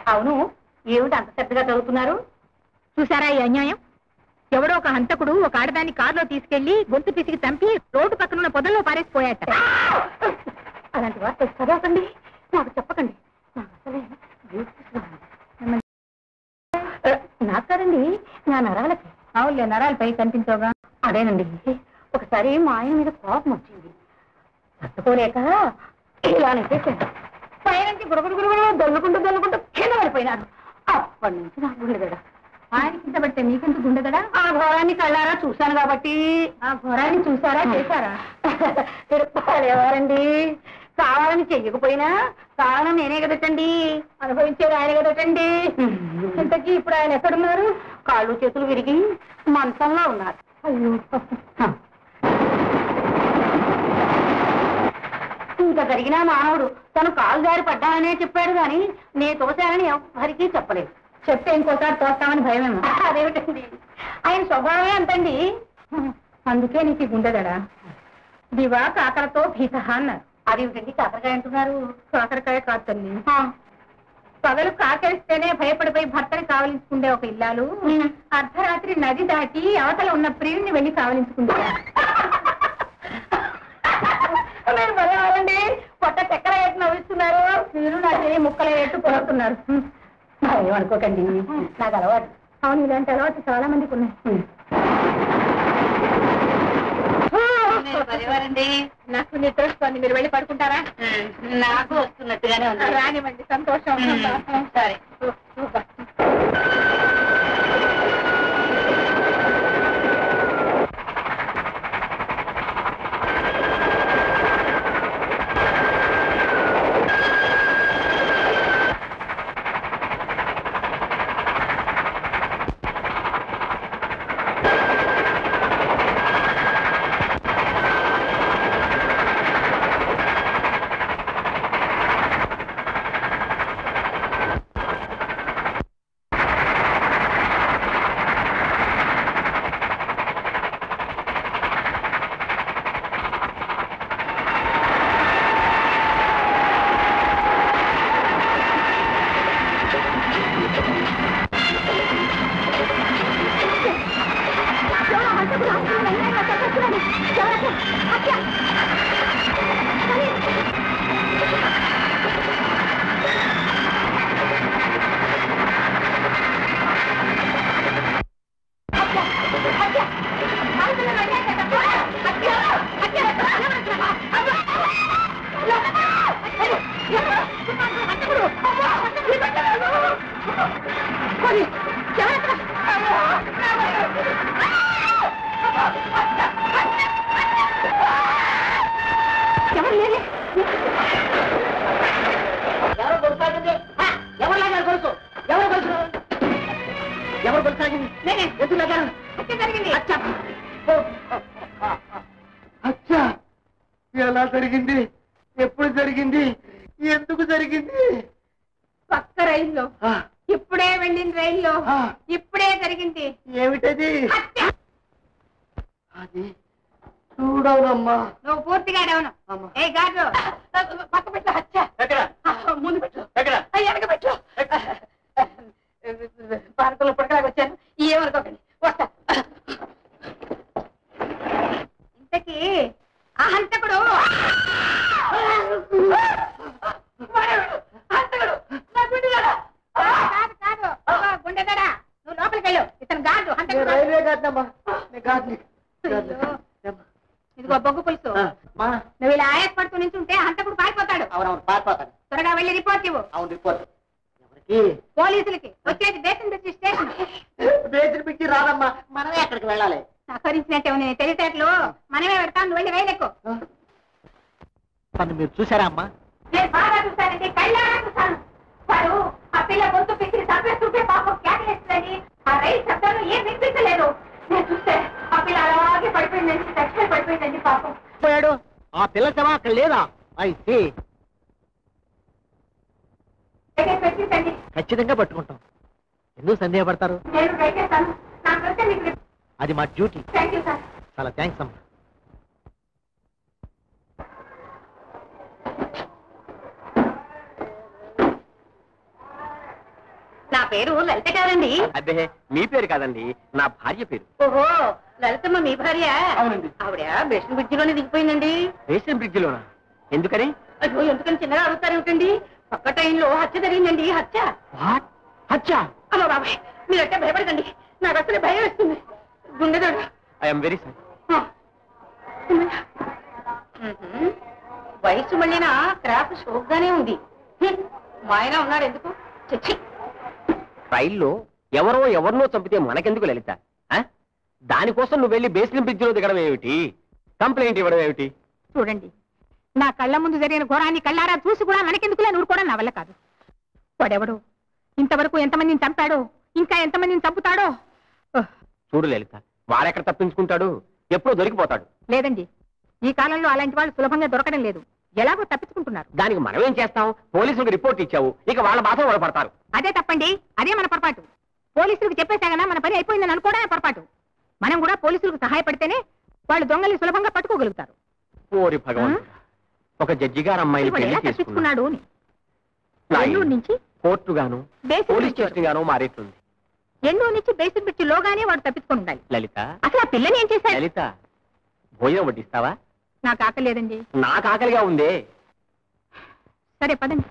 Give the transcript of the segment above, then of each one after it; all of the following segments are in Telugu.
అవును ఏమిటి అంత శ్రద్ధగా చదువుతున్నారు చూసారా ఈ అన్యాయం ఎవడో ఒక హంతకుడు ఒక ఆడదాన్ని కారులో తీసుకెళ్లి గొంతు పిసికి చంపి రోడ్డు పక్కన ఉన్న పొదల్లో పారేసిపోయాట అలాంటి వార్త చదవకండి నాకు చెప్పకండి నాకు అసలే జీవిస్తున్నాను. మిమ్మల్ని- ఆ, నాకు కాదండి నా నరాలకి అవునులే నరాలపై కనిపించవుగా అదేనండి ఒకసారి మా ఆయన మీద కోపం వచ్చింది తట్టుకోలేక ఇలా చేశాను పైనుంచి గురుగుడు గురుగుడు దొల్లుకుంటూ దొల్లుకుంటూ కింద పడిపోయినాను అప్పటి నుంచి నాకు గుండెదడ ఆయన కింద పడితే మీకెందుకు గుండెదడా ఆ ఘోరాన్ని కళ్ళారా చూశాను కాబట్టి ఆ ఘోరాన్ని చూసారా చేశారా ఎవరండి కావాలని చెయ్యకపోయినా కావాలని నేనే కదటండి అనుభవించేది ఆయన కదటండి ఇంతకీ ఇప్పుడు ఆయన ఎక్కడున్నారు కాళ్ళు చేతులు విరిగి మంచంలో ఉన్నారు అయ్యో ఇంకా జరిగినా మానవుడు తను కాలు జారి పడ్డాననే చెప్పాడు గాని నే తోశానని ఎవరికీ చెప్పలేదు చెప్తే ఇంకోసారి తోస్తామని భయమేమో అదేమిటండి ఆయన స్వభావమే అంతండి అందుకే నీకు ఈ గుండెదడా దివా కాకరతో భీత అన్నారు అదేమిటండి కాకరకాయ అంటున్నారు కాకరకాయ కాదు తల్లి ఆ, పగలు కాకేస్తేనే భయపడిపోయి భర్తని కావలించుకుండే ఒక ఇల్లాలు ఉమ్. అర్ధరాత్రి నది దాటి అవతల ఉన్న ప్రియుణ్ణి వెళ్లి కావలించుకుంటారు మీరు భలేవారండి పొట్ట చెక్కర వేసి నవ్విస్తున్నారు మీరు నా చేయి ముక్కలు ఎట్టు పొడుతున్నారు ఏమనుకోకండి నాకు అలవాటు అవును ఇలాంటి అలవాటు చాలా మందికి ఉన్నాయి భలేవారండి నాకు నిద్ర వస్తుంది మీరు వెళ్ళి పడుకుంటారా నాకు వస్తున్నట్టుగానే ఉంది రానివ్వండి సంతోషం సరే ఎవరు కొనసాగింది ఆ, ఎవరు లాగారు కొలుసు ఎవరు కొలుసు ఎవరు కొనసాగింది నేనే ఎందుకు లాగారు జరిగింది అచ్చా ఓ, ఆ, ఆ, అచ్చా ఎలా జరిగింది ఎప్పుడు జరిగింది ఎందుకు జరిగింది పక్క రైల్లో ఆ, ఇప్పుడే వెళ్ళిన రైల్లో ఆ, ఇప్పుడే జరిగింది ఏమిటది అది చూడవునమ్మా నువ్వు పూర్తిగా డౌను అమ్మా. ఏ గారు పక్క పెట్టు హత్య ఎక్కడ ముందు పెట్టు ఎక్కడ వెనక పెట్టు పార్కులో పుడకలాగా వచ్చాను ఏమనుకోకండి వస్తా ఇంతకీ ఆ హంతకుడు హంతకుడు నా గుండెలోడా? కాదు కాదు ఇదిగో గుండెదడా నువ్వు లోపలికి వెళ్ళు ఇతను గాడు నేను హంతకుడు రైల్వే కాదమ్మా నేను కాదు అయ్యో. ఇదిగో బొగ్గు పులుసు మా నువ్వు ఇలా ఆయాసపడుతూ నించుంటే హంతకుడు పారిపోతాడు అవునవును పారిపోతాను త్వరగా వెళ్ళి రిపోర్ట్ ఇవ్వు అవును రిపోర్ట్ ఎవరికి పోలీసులకి వచ్చేది దేశం బ్రిడ్జి స్టేషన్ బేసిన్ పిచ్చి రాదమ్మా మనమే అక్కడికి వెళ్ళాలి సహకరించినట్టే ఉంది నీ తెలివితేటలు మనమే పెడతాను నువ్వు వెళ్ళి రైలెక్కు తను మీరు చూసారా అమ్మా నేను బాగా చూస్తానండి కళ్ళారా చూస్తాను వాడు ఆ పిల్ల గొంతు పిసిరి చంపేస్తుంటే పాపం కేకలేస్తుందని ఆ రైలు శబ్దాలు ఏం వినిపించలేదు నేను చూస్తే ఆ పిల్ల అలాగే పడిపోయిందండి దక్షిణ పడిపోయిందండి పాపం పోయాడు ఆ పిల్ల శవం అక్కడ లేదా ఐ సీ పెట్టించండి ఖచ్చితంగా పట్టుకుంటాం ఎందుకు సందేహపడతారు నేను ట్రై చేస్తాను నాకు వస్తే మీకు అది మా డ్యూటీ థ్యాంక్ యూ సార్ చాలా థ్యాంక్స్ అమ్మా పేరు లలిత కాదండి అదే మీ పేరు కాదండి నా భార్య పేరు ఓహో లలితమ్మ మీ భార్య అవునండి. ఆవిడ బెస్ట్ బ్రిడ్జిలోనే దిగిపోయిందండి రేషన్ బ్రిడ్జిలోనా ఎందుకని అయ్యో ఎందుకని చిన్నగా అడుగుతారేమిటండి పక్క టైంలో హత్య జరిగిందండి హత్య వాట్ అచ్చా అమ్మ బాబాయ్ మీరంటే భయపడకండి నాకు అసలు భయం వేస్తుంది గుండెదడు ఐఎమ్ వెరీ సారీ ఆ. మ్మ్హ్మ్. వయసు మళ్ళీనా క్రాఫ్ షోక్గానే ఉంది హ్మ్. మా ఆయన ఉన్నాడు ఎందుకు చచ్చి రైల్లో ఎవరో ఎవరినో చంపితే మనకెందుకు లలిత ఆ? దానికోసం నువ్వు వెళ్ళి బేస్లిన్ బ్రిడ్జిలో దిగడం ఏమిటి కంప్లైంట్ ఇవ్వడం ఏమిటి చూడండి నా కళ్ళ ముందు జరిగిన ఘోరాన్ని కళ్ళారా చూసి కూడా మనకెందుకులే నూరుకోవడం నా వల్ల కాదు వాడెవడో ఇంతవరకు ఎంతమందిని చంపాడో ఇంకా ఎంతమందిని చంపుతాడో ఉహ్, చూడు లలిత వాడెక్కడ తప్పించుకుంటాడు ఎప్పుడో దొరికిపోతాడు లేదండి ఈ కాలంలో అలాంటి వాళ్ళు సులభంగా దొరకడం లేదు ఎలాగో తప్పించుకుంటున్నారు దానికి మనం ఏం చేస్తాం పోలీసులకు రిపోర్ట్ ఇచ్చావు ఇక వాళ్ళ బాధ వాళ్ళు పడతారు అదే తప్పండి అదే మన పొరపాటు పోలీసులకు చెప్పేశాగనా మన పని అయిపోయిందని అనుకోవడమే పొరపాటు మనం కూడా పోలీసులకు సహాయపడితేనే వాళ్ళు దొంగల్ని సులభంగా పట్టుకోగలుగుతారు ఓరి భగవంతుడా ఒక జడ్జి గారు అమ్మాయిని ఇప్పుడు పెళ్లి ఎలా చేసుకున్నాడు తప్పించుకున్నాడు అని నా ఎన్నూరు ఇల్లు నుంచి కోర్టు గాను బేసిక్ పోలీస్ బ్రిడ్జి వరకు. స్టేషన్ గాను మారేట్లుంది ఎన్నో నుంచి బేసిక్ బ్రిడ్జి లోగానే వాడు తప్పించుకొని ఉండాలి లలిత అసలు ఆ పిల్లని ఏం చేశాడు లలిత భోజనం వడ్డిస్తావా నాకు ఆకలేదండి నాకు ఆకలిగా ఉందే సరే పదండి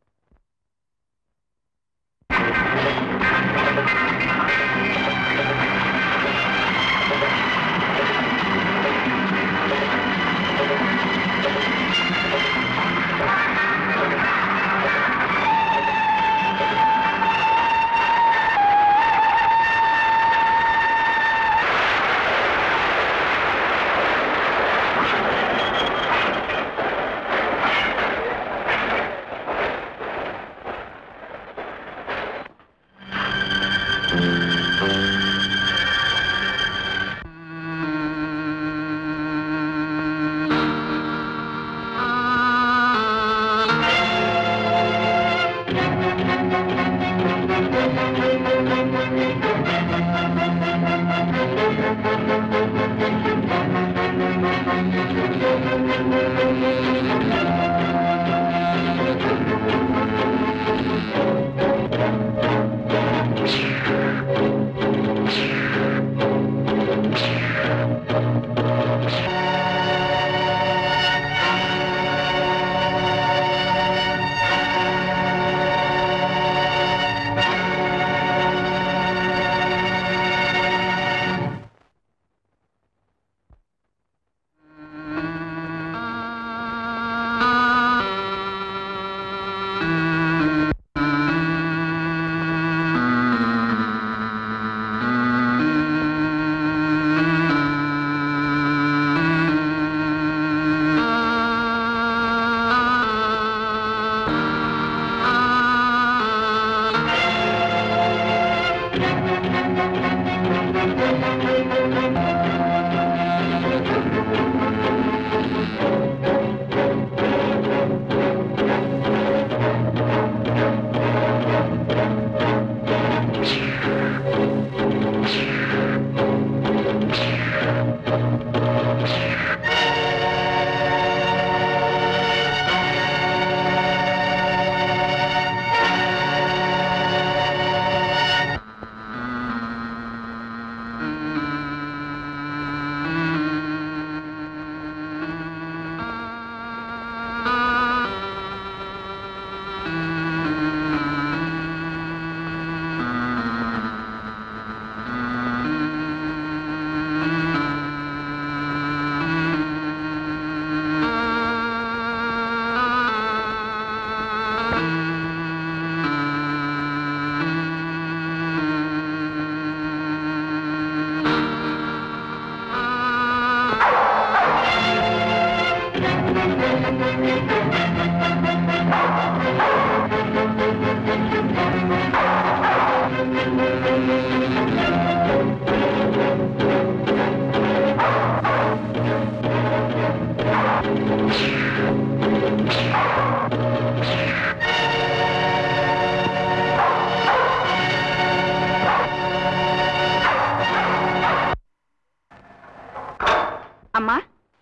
అమ్మా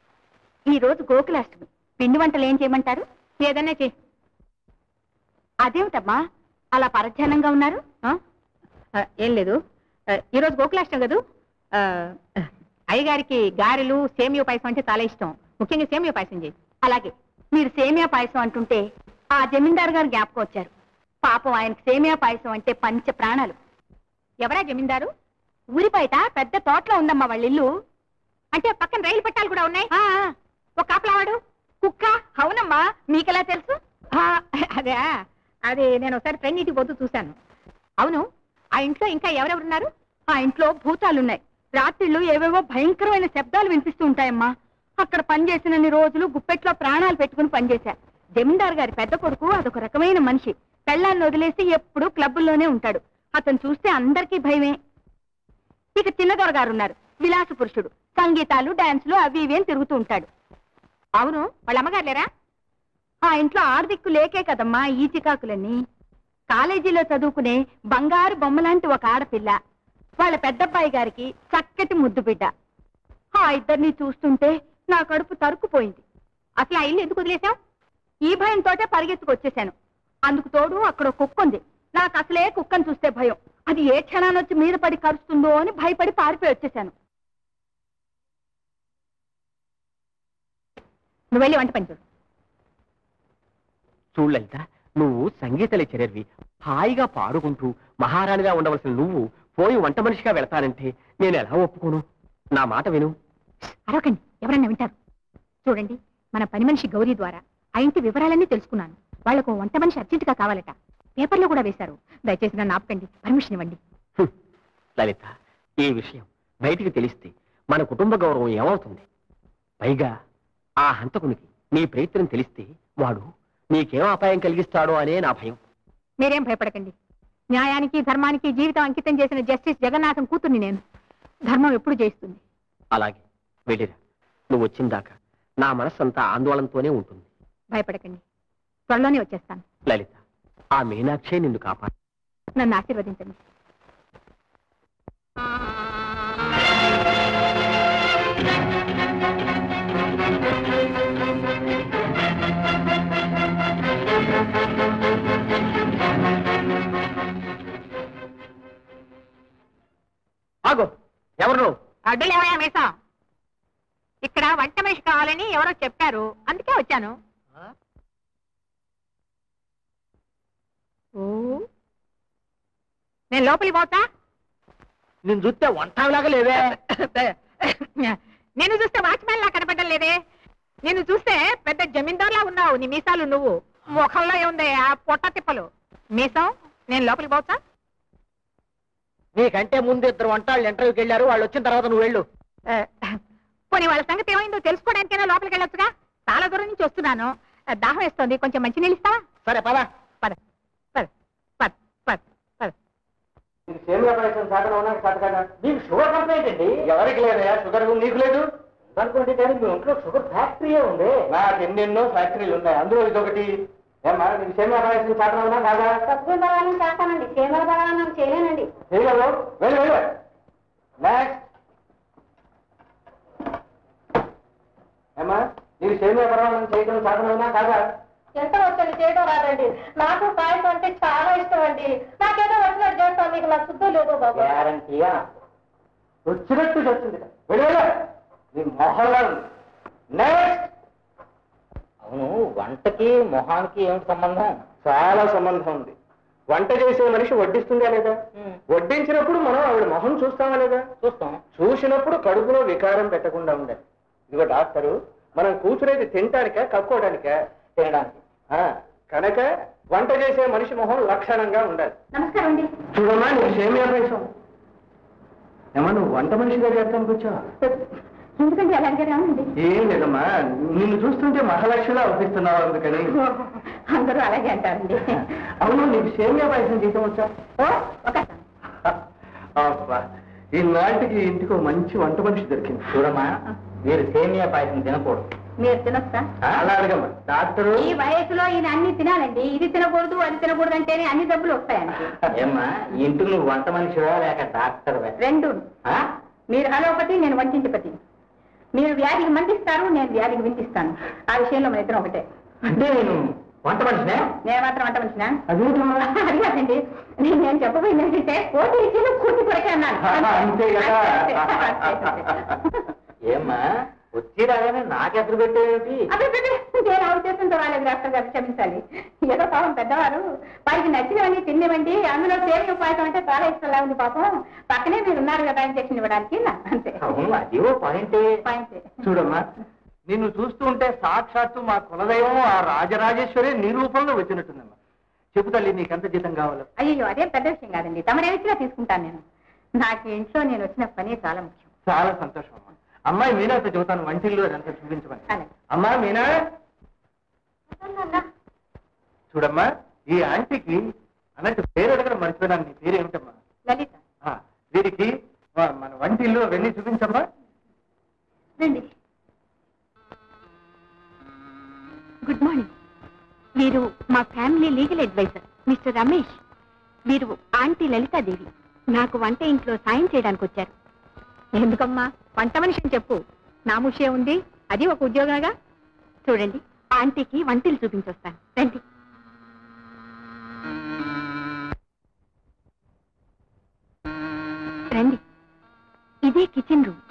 ఈ రోజు గోకులాష్టమి పిండి వంటలు ఏం చేయమంటారు ఏదన్నా చే అదేమిటమ్మా అలా పరధ్యానంగా ఉన్నారు ఆ? ఆ, ఏం లేదు ఆ, ఈరోజు గోకులాష్టం కదూ ఆ, అయ్యగారికి గారెలు సేమియో పాయసం అంటే చాలా ఇష్టం ముఖ్యంగా సేమియో పాయసం చేయి అలాగే మీరు సేమియా పాయసం అంటుంటే ఆ జమీందార్ గారు జ్ఞాపకం వచ్చారు పాపం ఆయనకు సేమియా పాయసం అంటే పంచ ప్రాణాలు ఎవరా జమీందారు ఊరి బయట పెద్ద తోటలో ఉందమ్మా వాళ్ళ ఇల్లు అంటే పక్కన రైలు పట్టాలు కూడా ఉన్నాయి ఆ, ఒక కాపలావాడు కుక్క అవునమ్మా మీకెలా తెలుసు ఆ, అదే అది నేను ఒకసారి ఫ్రెండ్ ఇంటికి పోతూ చూశాను అవును ఆ ఇంట్లో ఇంకా ఎవరెవరున్నారు ఆ ఇంట్లో భూతాలున్నాయి రాత్రిళ్ళు ఏవేవో భయంకరమైన శబ్దాలు వినిపిస్తూ ఉంటాయమ్మా అక్కడ పనిచేసినన్ని రోజులు గుప్పెట్లో ప్రాణాలు పెట్టుకుని పనిచేశా జమీందార్ గారి పెద్ద కొడుకు అదొక రకమైన మనిషి పెళ్ళాన్ని వదిలేసి ఎప్పుడూ క్లబ్బుల్లోనే ఉంటాడు అతను చూస్తే అందరికీ భయమే ఇక చిన్నదొర గారు ఉన్నారు విలాస పురుషుడు సంగీతాలు డాన్సులు అవి ఇవి అని తిరుగుతూ ఉంటాడు అవును వాళ్ళ అమ్మగారు లేరా ఆ ఇంట్లో ఆర్థిక్కు లేకే కదమ్మా ఈ చికాకులన్నీ కాలేజీలో చదువుకునే బంగారు బొమ్మలాంటి ఒక ఆడపిల్ల వాళ్ళ పెద్దబ్బాయి గారికి చక్కటి ముద్దు బిడ్డ ఆ ఇద్దరిని చూస్తుంటే నా కడుపు తరుక్కుపోయింది అసలు ఆ ఇల్లు ఎందుకు వదిలేశావు ఈ భయంతోటే పరిగెత్తుకొచ్చేశాను అందుకు తోడు అక్కడ ఒక కుక్క ఉంది నాకు అసలే కుక్కను చూస్తే భయం అది ఏ క్షణానొచ్చి మీద పడి కరుస్తుందో అని భయపడి పారిపోయి వచ్చేశాను నువ్వు వెళ్ళి వంట పని చూడు చూడు లలిత నువ్వు సంగీత లెక్చరర్వి హాయిగా పాడుకుంటూ మహారాణిగా ఉండవలసిన నువ్వు పోయి వంట మనిషిగా వెళతానంటే నేను ఎలా ఒప్పుకోను నా మాట విను అరవకండి ఎవరన్నా వింటారు చూడండి మన పని మనిషి గౌరీ ద్వారా ఆ ఇంటి వివరాలన్నీ తెలుసుకున్నాను వాళ్లకు వంట మనిషి అర్జెంటుగా కావాలట పేపర్లో కూడా వేశారు దయచేసి నన్ను ఆపకండి పర్మిషన్ ఇవ్వండి హ్మ్. లలిత ఈ విషయం బయటికి తెలిస్తే మన కుటుంబ గౌరవం ఏమవుతుంది పైగా ఆ హంతకునికి నీ ప్రయత్నం తెలిస్తే వాడు నీకేం అపాయం కలిగిస్తాడో అనే నా భయం మీరేం భయపడకండి న్యాయానికి ధర్మానికి జీవితం అంకితం చేసిన జస్టిస్ జగన్నాథం కూతుర్ని నేను ధర్మం ఎప్పుడు జయిస్తుంది అలాగే వెళ్ళిరా నువ్వు వచ్చిందాకా నా మనస్సంతా ఆందోళనతోనే ఉంటుంది భయపడకండి త్వరలోనే వచ్చేస్తాను లలిత ఆ మీనాక్షే నిన్ను కాపాడు నన్ను ఆశీర్వదించండి ఆగో ఎవరు నువ్వు? అడ్డులు ఏమయ్యా మీసం ఇక్కడ వంట మనిషి కావాలని ఎవరో చెప్పారు అందుకే వచ్చాను ఓ నేను లోపలికి పోతా నిన్ను చూస్తే వంటలాగా లేవే నేను చూస్తే వాచ్మెన్ లా కనపడడం లేదే నిన్ను చూస్తే పెద్ద జమీందార్లా ఉన్నావు నీ మీసాలు నువ్వు ముఖంలో ఏముంది ఆ పొట్ట తిప్పలు మీసం నేను లోపలికి పోతా నీకంటే ముందు ఇద్దరు వంటాళ్ళు ఇంటర్వ్యూకి వెళ్ళారు వాళ్ళు వచ్చిన తర్వాత నువ్వు వెళ్ళు ఆ, పోనీ వాళ్ళ సంగతి ఏమైందో తెలుసుకోవడానికైనా లోపలికి వెళ్ళొచ్చుగా చాలా దూరం నుంచి వస్తున్నాను ఆ, దాహం వేస్తోంది కొంచెం మంచి నీళ్ళు ఇస్తావా సరే పద పద పద పద పద పద సేమియా పాయసం సాధన ఉన్నా సాధన నీకు షుగర్ కంప్లైంట్ అండి ఎవరికి లేదా షుగర్ నీకు లేదు అనుకోండి కానీ మీ ఒంట్లో షుగర్ ఫ్యాక్టరీయే ఉంది నాకు ఎన్నెన్నో ఫ్యాక్టరీలు ఉన్నాయి అందులో ఇదొకటి ఏమ్మా నీకు సేమియా పాయసం సాధన ఉన్నా కాదా తప్పకుండా చేస్తానండి సేమల బలవానం చేయలేనండి చేయగలవు వెళ్ళు వెళ్ళు నెక్స్ట్ ఏమ్మా నీకు సేమియా పర్వాలని చేయడం సాధన ఉన్నా కాదా ఎంత వచ్చండి చేయడం రాదండి నాకు పాయసం అంటే చాలా ఇష్టం అండి నాకేదో వచ్చినట్టు చేస్తాను మీకు నచ్చుద్దో లేదో బాబు గ్యారంటీయా వచ్చినట్టు వచ్చింది వెళ్ళు వెళ్ళు నీ మొహంలో ఉంది నెక్స్ట్ అవును వంటకి మొహానికి ఏమిటి సంబంధం చాలా సంబంధం ఉంది వంట చేసే మనిషి వడ్డిస్తుందా లేదా వడ్డించినప్పుడు మనం ఆవిడ మొహం చూస్తామా లేదా చూస్తాం చూసినప్పుడు కడుపులో వికారం పెట్టకుండా ఉండాలి ఇదిగో డాక్టరు మనం కూర్చునేది తినటానికా కక్కోవడానికా తినడానికి ఆ, కనుక వంట చేసే మనిషి మొహం లక్షణంగా ఉండాలి నమస్కారం అండి చూడమ్మా నువ్వు సేమియా పాయసం ఏమా నువ్వు వంట మనిషిగా చేస్తానికి వచ్చావా ఎందుకంటే అలాగే రానండి ఏం లేదమ్మా నిన్ను చూస్తుంటే మహాలక్ష్మిలా అనిపిస్తున్నావు అందుకని అందరూ అలాగే అంటారండి అవును నీకు సేమియా పాయసం చేయటం వచ్చా ఓ ఒక అబ్బా ఈనాటికి ఇంటికి ఒక మంచి వంట మనిషి దొరికింది చూడమ్మా మీరు సేమియా పాయసం తినకూడదు మీరు తినొస్తా అలా అడగమ్మా డాక్టరు ఈ వయసులో ఈయన అన్ని తినాలండి ఇది తినకూడదు అది తినకూడదు అంటేనే అన్ని డబ్బులు వస్తాయండి ఏమ్మా ఇంటి నువ్వు వంట మనిషివా లేక డాక్టర్ రెండు మీరు హలోపతి నేను వంటింటిపతి మీరు వ్యాధికి మందిస్తారు నేను వ్యాధికి వింటిస్తాను ఆ విషయంలో మన ఇద్దరం ఒకటే అంటే నేను వంట మనిషినే నేను మాత్రం వంట మనిషినా అదేంటమ్మా అది కాదండి నేను నేను చెప్పబోయింది ఏంటంటే పోటీ ఇచ్చి కూర్చి కొరకే అన్నాను అంతే కదా అంతే, అంతే, అంతే. ఏమ్మా వచ్చి రాగానే నాకెసరు పెట్టేవి అదే అదే, నేను ఆ ఉద్దేశంతో రాలేదు డాక్టర్ గారు క్షమించాలి ఏదో పాపం పెద్దవారు వారికి నచ్చినవన్నీ తినేవండి అందులో సేవి ఉపాయం అంటే చాలా ఇష్టంలా ఉంది పాపం పక్కనే మీరు ఉన్నారు కదా ఇంజక్షన్ ఇవ్వడానికి నా, అంతే అవును అది ఓ పాయింటే పాయింట్ చూడమ్మా నిన్ను చూస్తూ ఉంటే సాక్షాత్తు మా కులదైవం ఆ రాజరాజేశ్వరి నీ రూపంలో వచ్చినట్టుందమ్మా చెప్పు తల్లి నీకెంత జీతం కావాలో అయ్యో అదేం పెద్ద విషయం కాదండి తమరే ఇచ్చినా తీసుకుంటాను నేను నాకు ఇంట్లో నేను వచ్చిన పని చాలా ముఖ్యం చాలా సంతోషం అమ్మా అమ్మాయి మీనాతో చెబుతాను వంటిల్లు అదంతా చూపించమని అలాగే. అమ్మా మీనా చూడమ్మా ఈ ఆంటీకి అన్నట్టు పేరు అడగడం మర్చిపోయినాను నీ పేరు ఏమిటమ్మా లలిత ఆ, వీరికి ఆ, మన వంటిల్లు అవన్నీ చూపించమ్మా రండి గుడ్ మార్నింగ్ వీరు మా family legal adviser mister Ramesh వీరు ఆంటీ లలితాదేవి నాకు వంట ఇంట్లో సాయం చేయడానికి వచ్చారు ఎందుకమ్మా వంట మనిషిని చెప్పు నా ముషే ఉంది అది ఒక ఉద్యోగంగా చూడండి ఆంటీకి వంటలు చూపించొస్తాను రండి రండి ఇదే కిచెన్ రూమ్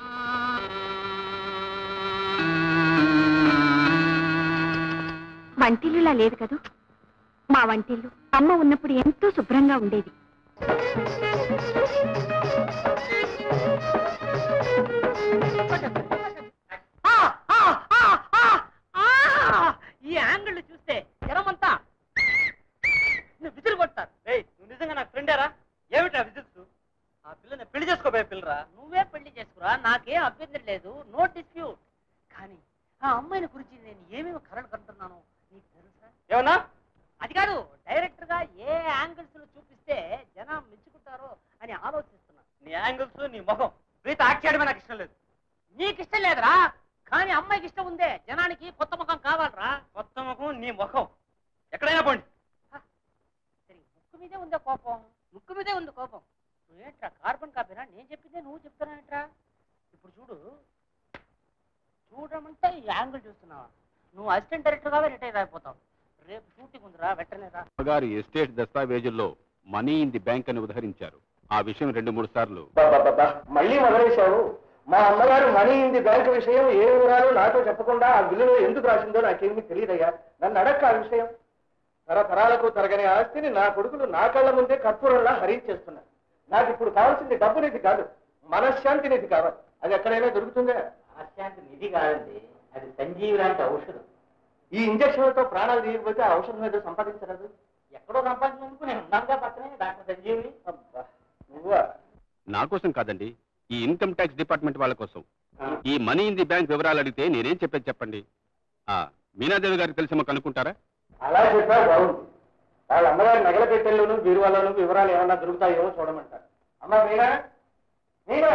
వంటిల్లులా లేదు కదూ మా వంటిల్లు అమ్మ ఉన్నప్పుడు ఎంతో శుభ్రంగా ఉండేది ఈ యాంగిల్ చూస్తే జనమంతా నువ్వు విజిల్ కొడతారు ఏయ్ నువ్వు నిజంగా నాకు ఫ్రెండేరా ఏమిటా విజిల్స్ ఆ పిల్లని పెళ్లి చేసుకోబోయే పిల్లరా నువ్వే పెళ్లి చేసుకురా నాకేం అభ్యంతరం లేదు నో డిస్ప్యూట్ కానీ ఆ అమ్మాయిని గురించి నేను ఏమేమి కలలు కంటున్నాను నీకు తెలుసా ఏమన్నా అది కాదు డైరెక్టర్ గా ఏ యాంగిల్స్ చూపిస్తే జనం మెచ్చుకుంటారో అని ఆలోచిస్తున్నా నీ యాంగిల్స్ నీ ముఖం మీతో యాక్ట్ చేయడమే నాకు ఇష్టం లేదు నీకు ఇష్టం లేదురా కానీ అమ్మాయికి ఇష్టం ఉందే జనానికి కొత్త ముఖం కావాలరా కొత్త ముఖం నీ ముఖం ఎక్కడైనా పోండి సరే ముక్కు మీదే ఉందే కోపం ముక్కు మీదే ఉంది కోపం నువ్వేంట్రా కార్బన్ కాపీనా నేను చెప్పిందే నువ్వు చెప్తున్నావేంట్రా ఇప్పుడు చూడు చూడమంటే ఈ యాంగిల్ చూస్తున్నావా నువ్వు అసిస్టెంట్ డైరెక్టర్ గా రిటైర్ అయిపోతావు రేపు షూటింగ్ ఉందిరా వెంటనేరా గారి ఎస్టేట్ దస్తావేజుల్లో మనీ ఇన్ ది బ్యాంక్ అని ఉదహరించారు ఆ విషయం రెండు మూడు సార్లు బాబా మళ్ళీ మొదలేశావు మా అమ్మగారు మనీ ఇంది బ్యాంక్ విషయం ఏ వివరాలు నాతో చెప్పకుండా ఆ బిల్లులో ఎందుకు రాసిందో నాకేమీ తెలియదయ్యా నన్ను అడక్క ఆ విషయం తరతరాలకు తరగని ఆస్తిని నా కొడుకులు నా కళ్ళ ముందే కర్పూరంలా హరించేస్తున్నారు నాకు ఇప్పుడు కావాల్సింది డబ్బు నిధి కాదు మనశ్శాంతి నిధి కావాలి అది ఎక్కడైనా దొరుకుతుందా మనశ్శాంతి నిధి కాదండి అది సంజీవి లాంటి ఔషధం ఈ ఇంజక్షన్లతో ప్రాణాలు తీయకపోతే ఆ ఔషధం ఏదో సంపాదించరాదు ఎక్కడో సంపాదించినందుకు నేను ఉన్నానుగా పక్కనే డాక్టర్ సంజీవిని అబ్బా, నువ్వా నా కోసం కాదండి ఈ ఇన్కమ్ ట్యాక్స్ డిపార్ట్మెంట్ వాళ్ళ కోసం ఈ మనీ ఇన్ ది బ్యాంక్ వివరాలు అడిగితే నేనేం చెప్పేది చెప్పండి ఆ మీనాదేవి గారికి తెలిసి కనుక్కుంటారా అలా చెప్పా బాగుంది వాళ్ళ అమ్మగారి నగల పెట్టెల్లోనూ బీరువాలోనూ వివరాలు ఏమన్నా దొరుకుతాయేమో చూడమంటారు అమ్మా మీనా మీనా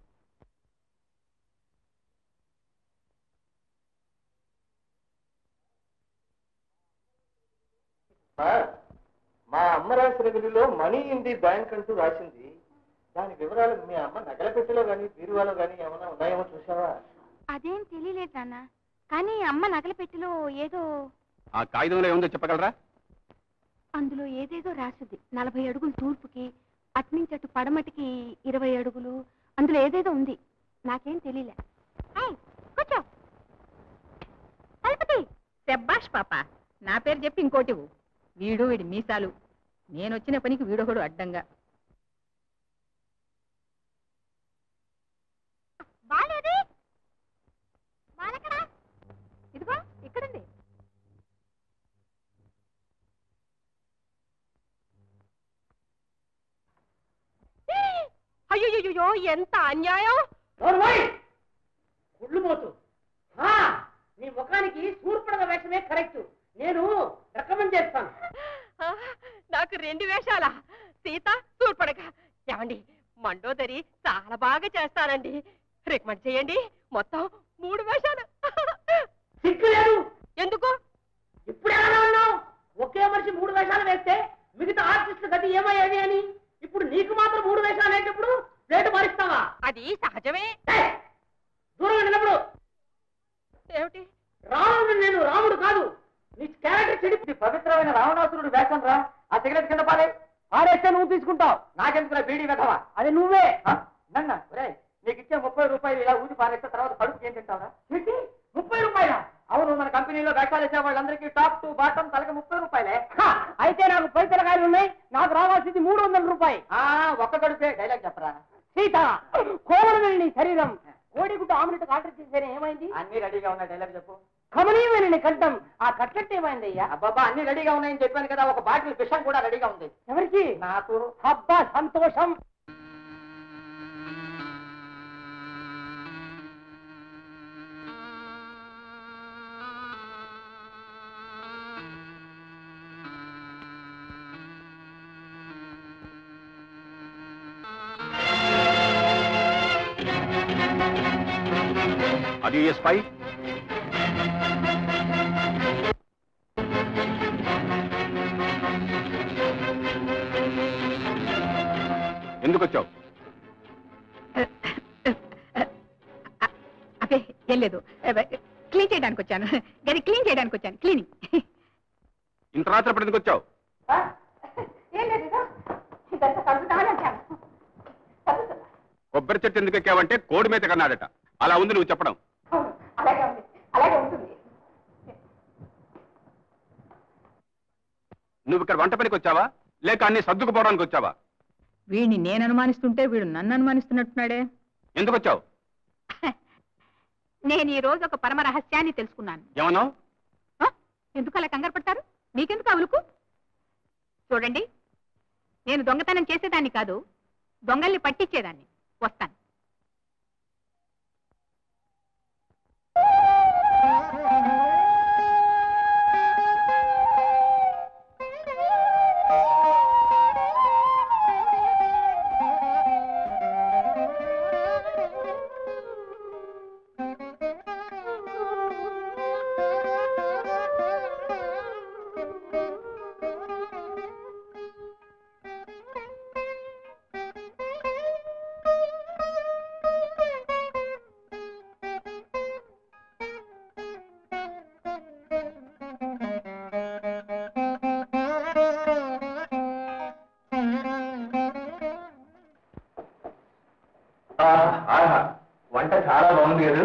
అమ్మా, మా అమ్మ రాసిన బిల్లులో మనీ ఇన్ ది బ్యాంక్ అంటూ రాసింది దాని వివరాలు మీ అమ్మ నగల పెట్టెలో కానీ బీరువాలో కానీ ఏమన్నా ఉన్నాయేమో చూసావా అదేం తెలియలేదు నాన్న కానీ అమ్మ నగల పెట్టిలో ఏదో ఆ కాగితంలో ఏముందో చెప్పగలరా అందులో ఏదేదో రాసింది నలభై అడుగులు తూర్పుకి అట్నుంచి అటు పడమటికి ఇరవై అడుగులు అందులో ఏదేదో ఉంది నాకేం తెలియలే కూర్చో తలపతి శబ్బాష్ పాప నా పేరు చెప్పి ఇంకోటి ఇవ్వు. వీడు వీడి మీసాలు నేను వచ్చిన పనికి వీడొకడు అడ్డంగా బాలేది బాలెక్కడా ఇదిగో ఇక్కడుంది అయ్యో ఎంత అన్యాయం గుళ్ళు మోతు ఆ, నీ ముఖానికి సూర్పడగ వేషమే కరెక్ట్ నేను రికమెండ్ చేస్తాను ఆ, నాకు రెండు వేషాల సీత సూర్పడక ఏమండి మండోదరి చాలా బాగా చేస్తానండి రికమెండ్ చేయండి మొత్తం మూడు వేషాలు సిగ్గు లేదు ఎందుకు ఇప్పుడు ఎలా ఉన్నావు ఒకే మనిషి మూడు వేషాలు వేస్తే మిగతా ఆర్టిస్టుల గతి ఏమయ్యేది అని ఇప్పుడు నీకు మాత్రం మూడు వేషాలు వేసేటప్పుడు రేటు మారుస్తావా అది సహజమే ఏయ్! దూరంగా నిలబడు ఏమిటి రాముడు నేను రాముడు కాదు నీ క్యారెక్టర్ చెడి పవిత్రమైన రావణాసురుడు వేషం రా ఆ సిగరెట్ కింద పారే పారేస్తే నువ్వు తీసుకుంటావు నాకెందుకురా బీడీ వెధవా అది నువ్వే నన్న ఒరేయ్ నీకు ఇచ్చే ముప్పై రూపాయలు ఇలా ఊది పారేస్తే తర్వాత కడుపు ఏం తింటావురా ఏంటి ముప్పై రూపాయల అవును మన కంపెనీలో వేషాలు వేసే వాళ్ళందరికీ టాప్ టు బాటం తలకి ముప్పై రూపాయలే అయితే నాకు పై పిల్లకాయలు ఉన్నాయి నాకు రావాల్సింది మూడు వందల రూపాయలు ఒక్క గడుపే డైలాగ్ చెప్పరా సీత కోమలమైన నీ శరీరం కోడిగుడ్డు ఆమ్లెట్ ఆర్డర్ చేసేనే ఏమైంది అన్ని రెడీగా ఉన్నాయి డైలాగ్ చెప్పు కమనీయమైన నీ కంఠం ఆ కట్లెట్ ఏమైంది అయ్యా అబ్బాబా అన్ని రెడీగా ఉన్నాయని చెప్పాను కదా ఒక బాటిల్ విషం కూడా రెడీగా ఉంది ఎవరికి నాకు అబ్బా సంతోషం అది ఏ స్పై ఎందుకు వచ్చావు అదే ఏం లేదు క్లీన్ చేయడానికి వచ్చాను గది క్లీన్ చేయడానికి వచ్చాను క్లీనింగ్ ఇంత రాత్రి ఎప్పుడు ఎందుకు వచ్చావు ఏం లేదు ఇదంతా కలుపుతామని వచ్చాను చదువుతున్నా కొబ్బరి చెట్టు ఎందుకు ఎక్కావంటే కోడి మీద కన్నాడట అలా ఉంది నువ్వు చెప్పడం అవును అలాగే ఉంది అలాగే ఉంటుంది నువ్వు ఇక్కడ వంట పనికి వచ్చావా లేక అన్ని సర్దుకుపోవడానికి వచ్చావా వీడిని నేను అనుమానిస్తుంటే వీడు నన్ను అనుమానిస్తున్నట్టున్నాడే ఎందుకు వచ్చావు నేను ఈ రోజు ఒక పరమ రహస్యాన్ని తెలుసుకున్నాను ఏమన్నా ఆ? ఎందుకు అలా కంగారు పడతారు మీకెందుకు అవులుకు చూడండి నేను దొంగతనం చేసేదాన్ని కాదు దొంగల్ని పట్టించేదాన్ని వస్తాను వంట చాలా బాగుంది కదా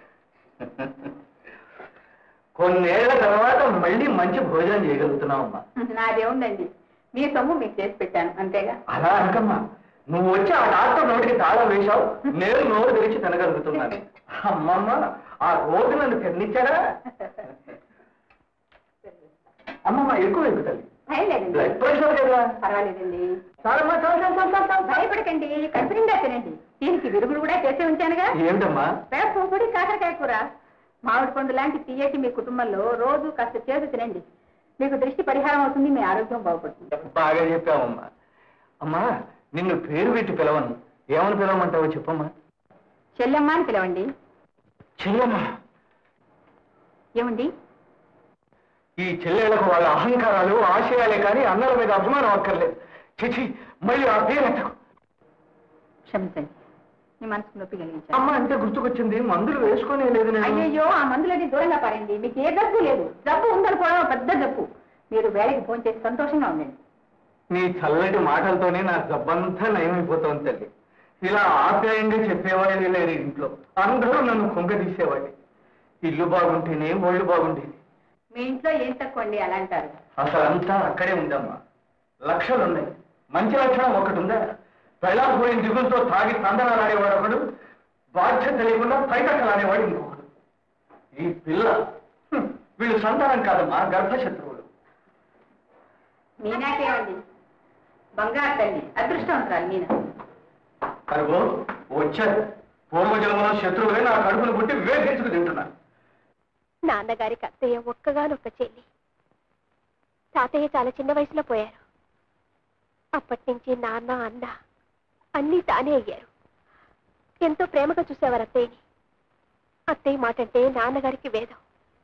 కొన్నేళ్ల తర్వాత మళ్ళీ మంచి భోజనం చేయగలుగుతున్నావు అమ్మా నాదేముందండి మీ సొమ్ము మీకు చేసి పెట్టాను అంతేగా అలా అనకమ్మా నువ్వు వచ్చి ఆ డాక్టర్ నోటికి తాళం వేశావు నేను నోరు తెరిచి తినగలుగుతున్నాను అమ్మమ్మ ఆ రోజు నన్ను తిన్నిచ్చాడా అమ్మమ్మ ఎక్కువ ఎక్కుతుంది భయలేదండి బ్లడ్ ప్రెషర్ కదా పర్వాలేదండి చాలమ్మా చాలు చాలు చాలు చాలు చాలు భయపడకండి కడుపు నిండా తినండి దీనికి విరుగుడు కూడా చేసి ఉంచానుగా ఏమిటమ్మా వేప పొడి కాకరకాయ కూర మామిడి పండు లాంటి తీయటి మీ కుటుంబంలో రోజు కాస్త చేదు తినండి మీకు దృష్టి పరిహారం అవుతుంది మీ ఆరోగ్యం బాగుపడుతుంది బాగా చెప్పావమ్మా అమ్మా నిన్ను పేరు పెట్టి పిలవను ఏమని పిలవమంటావో చెప్పమ్మా చెల్లెమ్మ అని పిలవండి చెల్లమ్మా ఏమండి ఈ చెల్లెళ్లకు వాళ్ళ అహంకారాలు ఆశయాలే కానీ అన్నల మీద అభిమానం అక్కర్లేదు చిచి మళ్ళీ ఆ పేరు ఎత్తకు క్షమించండి మీ మనసుకు నొప్పి కలిగించాను అమ్మ అంటే గుర్తుకొచ్చింది మందులు వేసుకునే లేదు నేను అయ్యయ్యో ఆ మందులని దూరంగా పారండి మీకు ఏ జబ్బు లేదు జబ్బు ఉందనుకోవడం పెద్ద జబ్బు మీరు వేళకి ఫోన్ చేసి సంతోషంగా ఉండండి నీ చల్లటి మాటలతోనే నా జబ్బంతా నయమైపోతోంది తల్లి ఇలా ఆప్యాయంగా చెప్పేవాళ్ళు లేరు ఇంట్లో అందరూ నన్ను కుంగ తీసేవాళ్ళు ఇల్లు బాగుంటేనే ఒళ్ళు బాగుంటేనే మీ ఇంట్లో ఏం తక్కువ అండి అలా అంటారు అసలంతా అక్కడే ఉందమ్మా లక్షలున్నాయి మంచి లక్షణం ఒకటి ఉందా పెళ్ళాం పోయిన దిగులతో తాగి తందనాలు ఆడేవాడు ఒకడు బాధ్యత లేకుండా పైకట్టలాడేవాడు ఇంకొకడు ఈ పిల్ల హ్మ్, వీళ్ళు సంతానం కాదమ్మా గర్భశత్రువులు మీనాకేమండి బంగారు తల్లి అదృష్టవంతురాలు మీనా కరువు వచ్చారు పూర్వజన్మలో శత్రువులే నా కడుపును పుట్టి వివేకించుకు తింటున్నాను నాన్నగారికి అత్తయ్య ఒక్కగానొక్క చెల్లి తాతయ్య చాలా చిన్న వయసులో పోయారు అప్పటి నుంచి నాన్న అన్న అన్నీ తానే అయ్యారు ఎంతో ప్రేమగా చూసేవారు అత్తయ్యని అత్తయ్య మాట అంటే నాన్నగారికి వేదం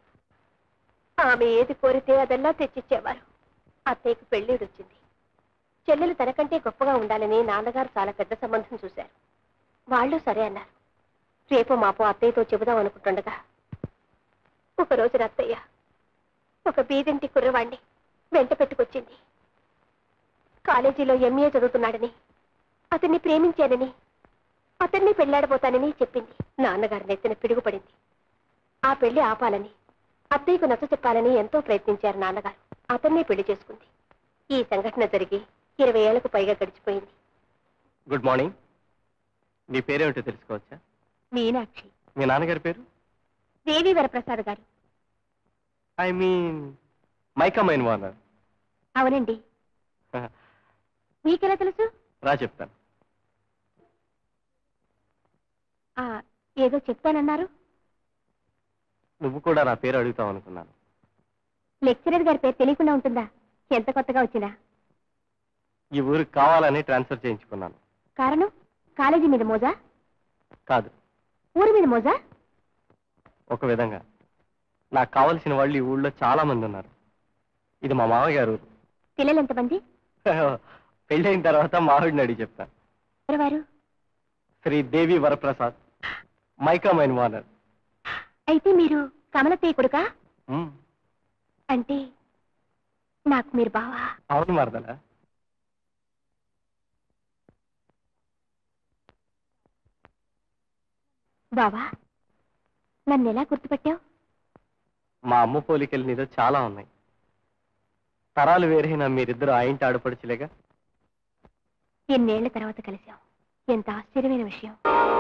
ఆమె ఏది కోరితే అదల్లా తెచ్చిచ్చేవారు అత్తయ్యకి పెళ్ళిడు వచ్చింది చెల్లెలు తనకంటే గొప్పగా ఉండాలని నాన్నగారు చాలా పెద్ద సంబంధం చూశారు వాళ్ళు సరే అన్నారు రేపు మాపో అత్తయ్యతో చెబుదాం అనుకుంటుండగా ఒక రోజు అత్తయ్య ఒక బీదింటి కుర్రవాణ్ణి వెంట పెట్టుకొచ్చింది కాలేజీలో ఎంఏ చదువుతున్నాడని అతన్ని ప్రేమించానని అతన్ని పెళ్లాడబోతానని చెప్పింది నాన్నగారి నెత్తిన పిడుగుపడింది ఆ పెళ్లి ఆపాలని అత్తయ్యకు నచ్చ చెప్పాలని ఎంతో ప్రయత్నించారు నాన్నగారు అతన్నే పెళ్లి చేసుకుంది ఈ సంఘటన జరిగి ఇరవై ఏళ్లకు పైగా గడిచిపోయింది గుడ్ మార్నింగ్ మీ పేరేమిటో తెలుసుకోవచ్చా మీనాక్షి మీ నాన్నగారి పేరు దేవి వరప్రసాద్ గారు ఐ మీన్ మైకమైన్ వార్నర్ అవునండి మీకెలా తెలుసు రా చెప్తాను ఆ ఏదో చెప్తానన్నారు నువ్వు కూడా నా పేరు అడుగుతావు అనుకున్నాను లెక్చరర్ గారి పేరు తెలియకుండా ఉంటుందా ఎంత కొత్తగా వచ్చినా ఈ ఊరికి కావాలని ట్రాన్స్ఫర్ చేయించుకున్నాను కారణం కాలేజీ మీద మోజా కాదు ఊరి మీద మోజా ఒక విధంగా నాకు కావలసిన వాళ్ళు ఈ ఊళ్ళో చాలా మంది ఉన్నారు ఇది మా మామయ్య గారు ఊరు పిల్లలు ఎంతమంది పెళ్ళైన తర్వాత మావిడిని అడిగి చెప్తాను ఎవరు శ్రీ దేవి వరప్రసాద్ మైకమైన్ వార్నర్ అయితే మీరు కమలతయ్య కొడుకా మ్, అంటే నాకు మీరు బావా అవును మరదలా బావా నన్ను ఎలా గుర్తుపట్టావు మా అమ్మ పోలికలు నీలో చాలా ఉన్నాయి తరాలు వేరైన మీరిద్దరు ఆ ఇంటి ఆడపడుచులేగా ఎన్నేళ్ల తర్వాత కలిశాం ఎంత ఆశ్చర్యమైన విషయం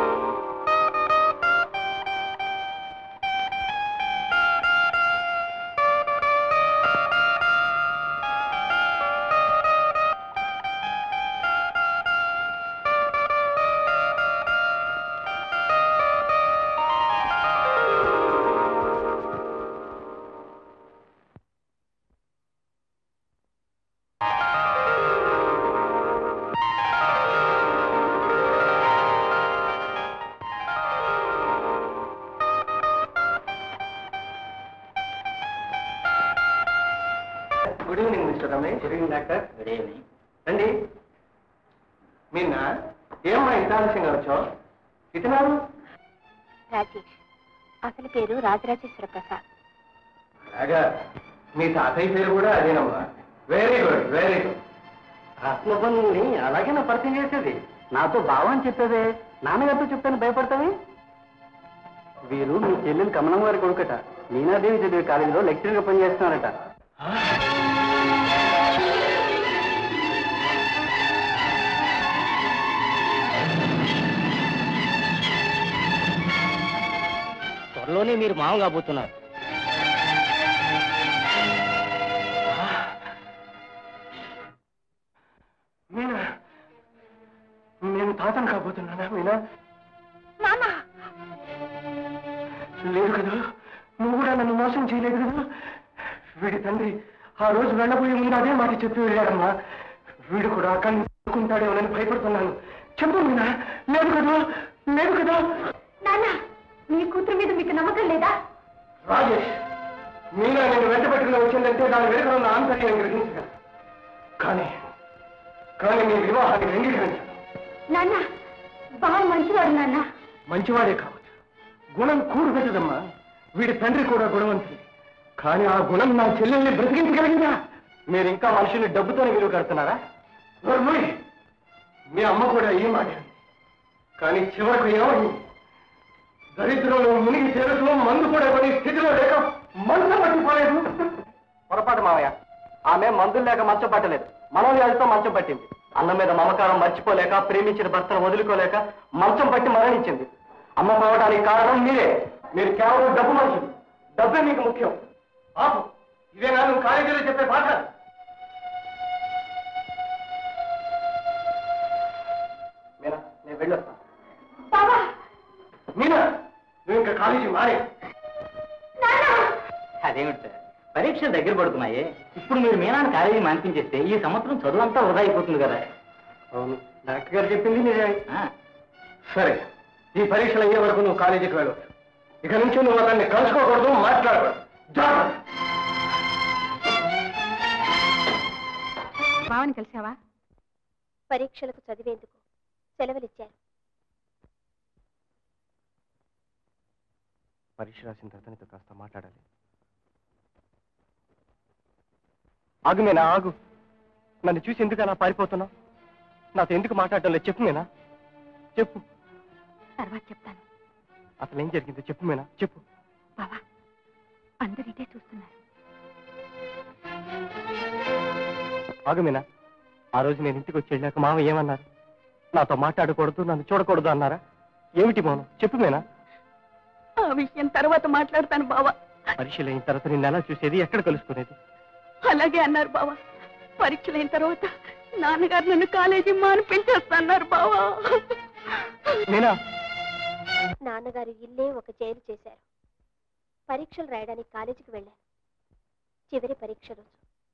good evening mister Ramesh good evening doctor good evening రండి మీన్న ఏమ్మా ఇంత ఆలస్యంగా వచ్చావు ఇతనారు రాజేష్ అసలు పేరు రాజరాజేశ్వర ప్రసాద్ అలాగా మీ తాతయ్య పేరు కూడా అదేనమ్మా వెరీ గుడ్ వెరీ గుడ్ ఆత్మబంధుని అలాగే నా పరిచయం చేసేది నాతో బావ అని చెప్పేదే నాన్నగారితో చెప్తాను భయపడతావి వీరు మీ చెల్లెలు కమలం గారి కొడుకట మీనాదేవి చదివే కాలేజీలో లెక్చరర్గా పనిచేస్తున్నారట త్వరలోనే మీరు మామ కాబోతున్నారు మీనా నేను తాతను కాబోతున్నానా మీనా లేదు కదా నువ్వు కూడా నన్ను మోసం చేయలేదు కదా వీడి తండ్రి ఆ రోజు వెళ్ళబోయే ముందు అదే మాట చెప్పి వెళ్ళాడమ్మా వీడు కూడా కనుక్కుంటాడేమోనని భయపడుతున్నాను చెప్పు మీనా లేదు కదా లేదు కదా నాన్న మీ కూతురు మీద మీకు నమ్మకం లేదా రాజేష్ మీనా నేను వెంట పెట్టుకుని వచ్చిందంటే దాని వెనుక ఉన్న ఆంతర్యం గ్రహించగా కానీ కానీ నీ వివాహాన్ని అంగీకరించాను నాన్న బాగా మంచివాడు నాన్న మంచివాడే కావచ్చు గుణం కూడు పెట్టదమ్మా వీడి తండ్రి కూడా గుణవంతుడు కానీ ఆ గుణం నా చెల్లెల్ని బ్రతికించగలిగిందా మీరు ఇంకా మనుషుల్ని డబ్బుతోనే విలువ కడుతున్నారా నోర్మోయ్, మీ అమ్మ కూడా ఈ మాట అంది. కానీ చివరకు ఏమైంది దరిద్రంలో మునిగి తేలుతూ మందు కూడా కొని స్థితిలో లేక మంచం పట్టిపోలేదు పొరపాటు మావయ్య ఆమె మందులు లేక మంచం పట్టలేదు మనోవ్యాధితో మంచం పట్టింది అన్న మీద మమకారం మర్చిపోలేక ప్రేమించిన భర్తను వదులుకోలేక మంచం పట్టి మరణించింది అమ్మ పోవడానికి కారణం మీరే మీరు కేవలం డబ్బు మనుషులు డబ్బే మీకు ముఖ్యం ఆపు ఇదే నేను కాలేజీలో చెప్పే పాఠ మీనా నేను వెళ్ళొస్తాను బాబా మీనా నువ్వు ఇంకా కాలేజీ మారే అదేమిటి సార్ పరీక్షలు దగ్గర పడుతున్నాయి ఇప్పుడు మీరు మీనాన్ని కాలేజీ మాన్పించేస్తే ఈ సంవత్సరం చదువు అంతా వృధా అయిపోతుంది కదా అవును డాక్టర్ గారు చెప్పింది నిజమే ఆ, సరే ఈ పరీక్షలు అయ్యే వరకు నువ్వు కాలేజీకి వెళ్ళవచ్చు ఇక నుంచి నువ్వు అతన్ని కలుసుకోకూడదు మాట్లాడకూడదు జాగ్రత్త బావని కలిసావా పరీక్షలకు చదివేందుకు సెలవులిచ్చారు పరీక్ష రాసిన తర్వాత నీతో కాస్త మాట్లాడాలి ఆగు మీనా ఆగు నన్ను చూసి ఎందుకు అలా పారిపోతున్నావు నాతో ఎందుకు మాట్లాడటం లేదు చెప్పు మీనా చెప్పు తర్వాత చెప్తాను అసలు ఏం జరిగిందో చెప్పు మీనా చెప్పు బావా అందరు ఇదే చూస్తున్నారు ఆగు మీనా ఆ రోజు నేను ఇంటికి వచ్చి వెళ్ళాక మామ ఏమన్నారు నాతో మాట్లాడకూడదు నన్ను చూడకూడదు అన్నారా ఏమిటి మౌనం చెప్పు మీనా ఆ విషయం తర్వాత మాట్లాడతాను బావా పరీక్షలు అయిన తర్వాత నిన్ను ఎలా చూసేది ఎక్కడ కలుసుకునేది అలాగే అన్నారు బావా పరీక్షలైన తర్వాత నాన్నగారు నన్ను కాలేజీ మానిపించేస్తున్నారు బావా మీనా నాన్నగారు ఇల్లే ఒక జైలు చేశారు పరీక్షలు రాయడానికి కాలేజీకి వెళ్ళాను చివరి పరీక్ష రోజు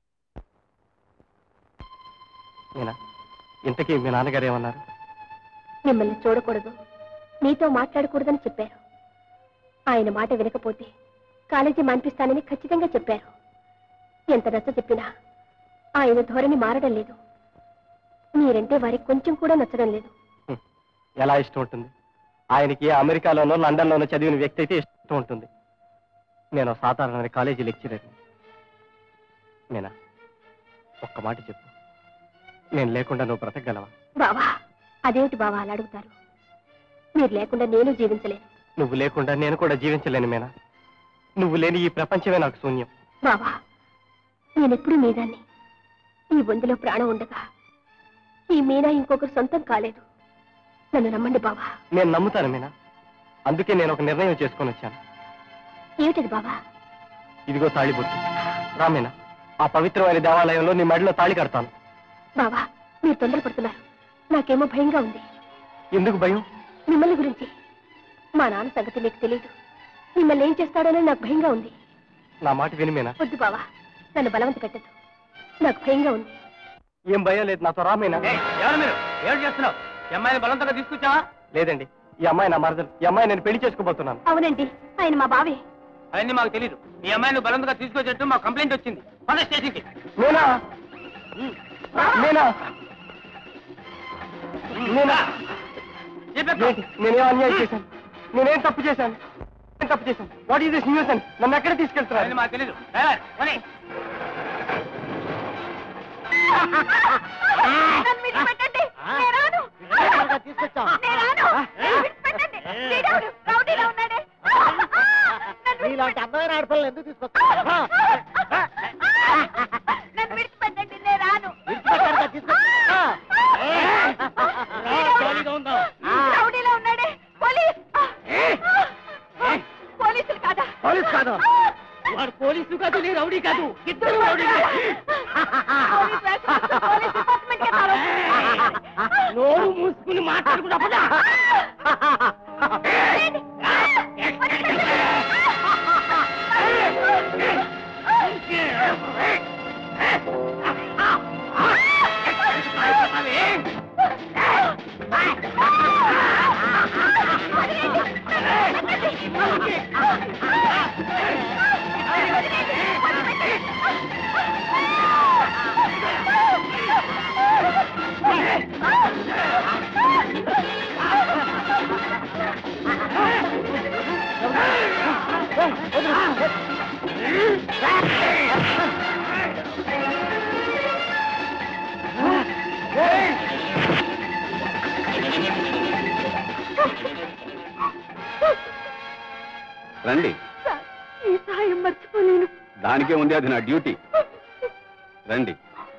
మీనా ఇంతకీ మీ నాన్నగారు ఏమన్నారు మిమ్మల్ని చూడకూడదు మీతో మాట్లాడకూడదని చెప్పారు ఆయన మాట వినకపోతే కాలేజీ మాన్పిస్తానని ఖచ్చితంగా చెప్పారు ఎంత నచ్చ చెప్పినా ఆయన ధోరణి మారడం లేదు మీరంటే వారికి కొంచెం కూడా నచ్చడం లేదు హ్మ్. ఎలా ఇష్టం ఉంటుంది ఆయనకి అమెరికాలోనో లండన్లోనో చదివిన వ్యక్తి అయితే ఇష్టం ఉంటుంది నేను సాధారణ కాలేజీ లెక్చరర్ని నేనా ఒక్క మాట చెప్పు నేను లేకుండా నువ్వు బ్రతకగలవా బావా అదేమిటి బావా అలా అడుగుతారు మీరు లేకుండా నేను జీవించలేను నువ్వు లేకుండా నేను కూడా జీవించలేను మేనా నువ్వు లేని ఈ ప్రపంచమే నాకు శూన్యం బావా నేనెప్పుడు మీదాన్ని ఈ బొందులో ప్రాణం ఉండగా ఈ మీనా ఇంకొకరు సొంతం కాలేదు నన్ను నమ్మండి బావా నేను నమ్ముతాను మీనా అందుకే నేను ఒక నిర్ణయం చేసుకొని వచ్చాను ఏమిటది బావా ఇదిగో తాళిబొట్టు రామేనా ఆ పవిత్రమైన దేవాలయంలో నీ మెడలో తాళి కడతాను బావా మీరు తొందరపడుతున్నారు నాకేమో భయంగా ఉంది ఎందుకు భయం మిమ్మల్ని గురించి మా నాన్న సంగతి మీకు తెలియదు మిమ్మల్ని ఏం చేస్తాడోనని నాకు భయంగా ఉంది నా మాట విని మీనా వద్దు బావా నన్ను బలవంత పెట్టదు నాకు భయంగా ఉంది ఏం భయం లేదు నాతో రామేనా ఎవరు మీరు ఏడు చేస్తున్నావు ఈ అమ్మాయిని బలవంతంగా తీసుకొచ్చావా లేదండి ఈ అమ్మాయి నా మరదలు ఈ అమ్మాయి నేను పెళ్లి చేసుకోబోతున్నాను అవునండి ఆయన మా బావే అవన్నీ మాకు తెలియదు ఈ అమ్మాయిని బలవంతంగా తీసుకొచ్చినట్టు మాకు కంప్లైంట్ వచ్చింది మన స్టేషన్కి మీనా మీనా మీనా చెప్పేస్తా. ఏంటి? నేనేం అన్యాయం చేశాను నేనేం తప్పు చేశాను ఏం తప్పు చేశాను వాట్ ఈస్ దిస్ న్యూస్ అని నన్ను ఎక్కడ అవన్నీ తీసుకెళ్తున్నారు మాకు తెలీదు డ్రైవర్, పోనీ. నన్ను విడిచిపెట్టండి. నేను రాను. నేను రాను. విడిచిపెట్టండి. వీడెవడు? రౌడీలా ఉన్నాడే. నన్ను నీలాంటి అందమైన ఆడపిల్లలు ఎందుకు తీసుకొస్తారు నన్ను విడిచిపెట్టండి నేను రాను విడిచిపెట్టారుగా తీసుకొచ్చి- ఆ. వీడెవడు? రౌడీలా ఉన్నాడే పోలీస్ పోలీసులు కాదా పోలీస్ కాదు వాడు పోలీసు కాదు నీ రౌడీ కాదు ఇద్దరు రౌడీలే. పోలీస్ వేషం పోలీస్ డిపార్ట్మెంట్ కి తాళం. నోరు మూసుకుని మాట్లాడుకుంటా పదా. రండి సార్, ఈ సాయం మర్చిపోలేను దానికే ఉంది అది నా డ్యూటీ రండి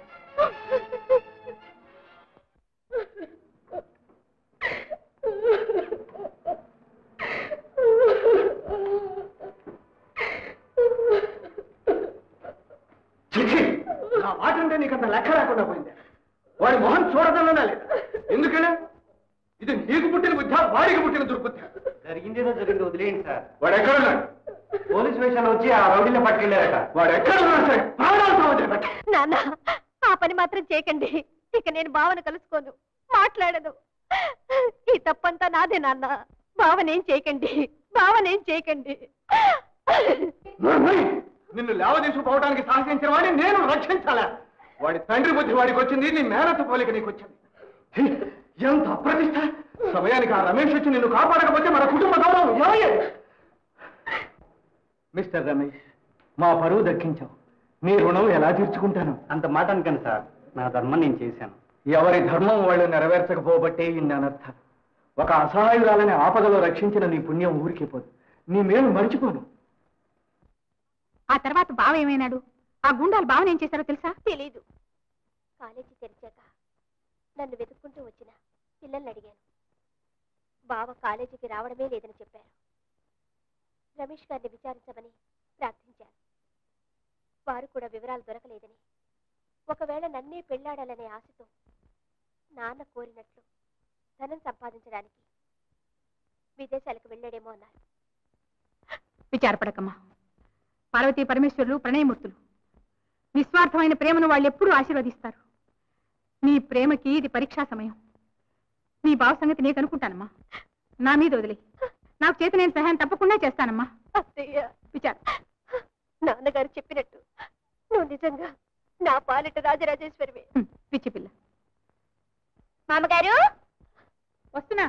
చిచి నా మాట అంటే నీకు అంత లెక్క రాకుండా పోయింది వాడి మొహం చూడదన్నా లేదు ఎందుకనే ఇది నీకు పుట్టిన బుద్ధ వాడికి పుట్టిన దుర్బుద్ధ జరిగిందేదో జరిగింది వదిలేయండి సార్ వాడు ఎక్కడున్నాడు పోలీస్ స్టేషన్ వచ్చి ఆ రౌడీలో పట్టుకెళ్ళారట వాడు ఎక్కడున్నాడు సార్ ప్రాణాలతో వదిలిపెట్ట నాన్న ఆ పని మాత్రం చేయకండి ఇక నేను భావన కలుసుకోను మాట్లాడను ఈ తప్పంతా నాదే నాన్న భావనేం చేయకండి భావనేం చేయకండి నిన్ను లేవదీసుకుపోవడానికి సాహసించిన వాడిని నేను రక్షించాలా వాడి తండ్రి బుద్ధి వాడికి వచ్చింది నీ మేనత్త పోలిక నీకు వచ్చింది ఛీ, ఎంత అప్రతిష్ట సమయానికి ఆ రమేష్ వచ్చి నిన్ను కాపాడకపోతే మన కుటుంబ గౌరవం ఏమయ్యేది మిస్టర్ రమేష్ మా పరువు దక్కించావు మీ రుణం ఎలా తీర్చుకుంటాను అంత మాట అనకండి సార్ నా ధర్మం నేను చేశాను ఎవరి ధర్మం వాళ్ళు నెరవేర్చకపోబట్టే ఇన్ని అనర్థాలు ఒక అసహాయురాలని ఆపదలో రక్షించిన నీ పుణ్యం ఊరికే పోదు నీ మేలు మర్చిపోను ఆ తర్వాత బావ ఏమైనాడు ఆ గుండాలు బావని ఏం చేశారో తెలుసా తెలీదు కాలేజీ తెరిచాక నన్ను వెతుక్కుంటూ వచ్చిన పిల్లల్ని అడిగాను బావ కాలేజీకి రావడమే లేదని చెప్పారు రమేష్ గారిని విచారించమని ప్రార్థించాను వారు కూడా వివరాలు దొరకలేదని ఒకవేళ నన్నే పెళ్ళాడాలనే ఆశతో నాన్న కోరినట్లు ధనం సంపాదించడానికి విదేశాలకు వెళ్ళాడేమో అన్నారు విచారపడకమ్మా పార్వతీ పరమేశ్వరులు ప్రణయమూర్తులు నిస్వార్థమైన ప్రేమను వాళ్ళు ఎప్పుడూ ఆశీర్వదిస్తారు నీ ప్రేమకి ఇది పరీక్షా సమయం నీ బావ సంగతి నీకు అనుకుంటానమ్మా నా మీద వదిలే నాకు చేత నేను సహాయం తప్పకుండా చేస్తానమ్మా అత్తయ్య విచార నాన్నగారు చెప్పినట్టు నువ్వు నిజంగా నా పాలిట రాజరాజేశ్వరివే హ్మ్, పిచ్చి పిల్ల మామగారు వస్తున్నా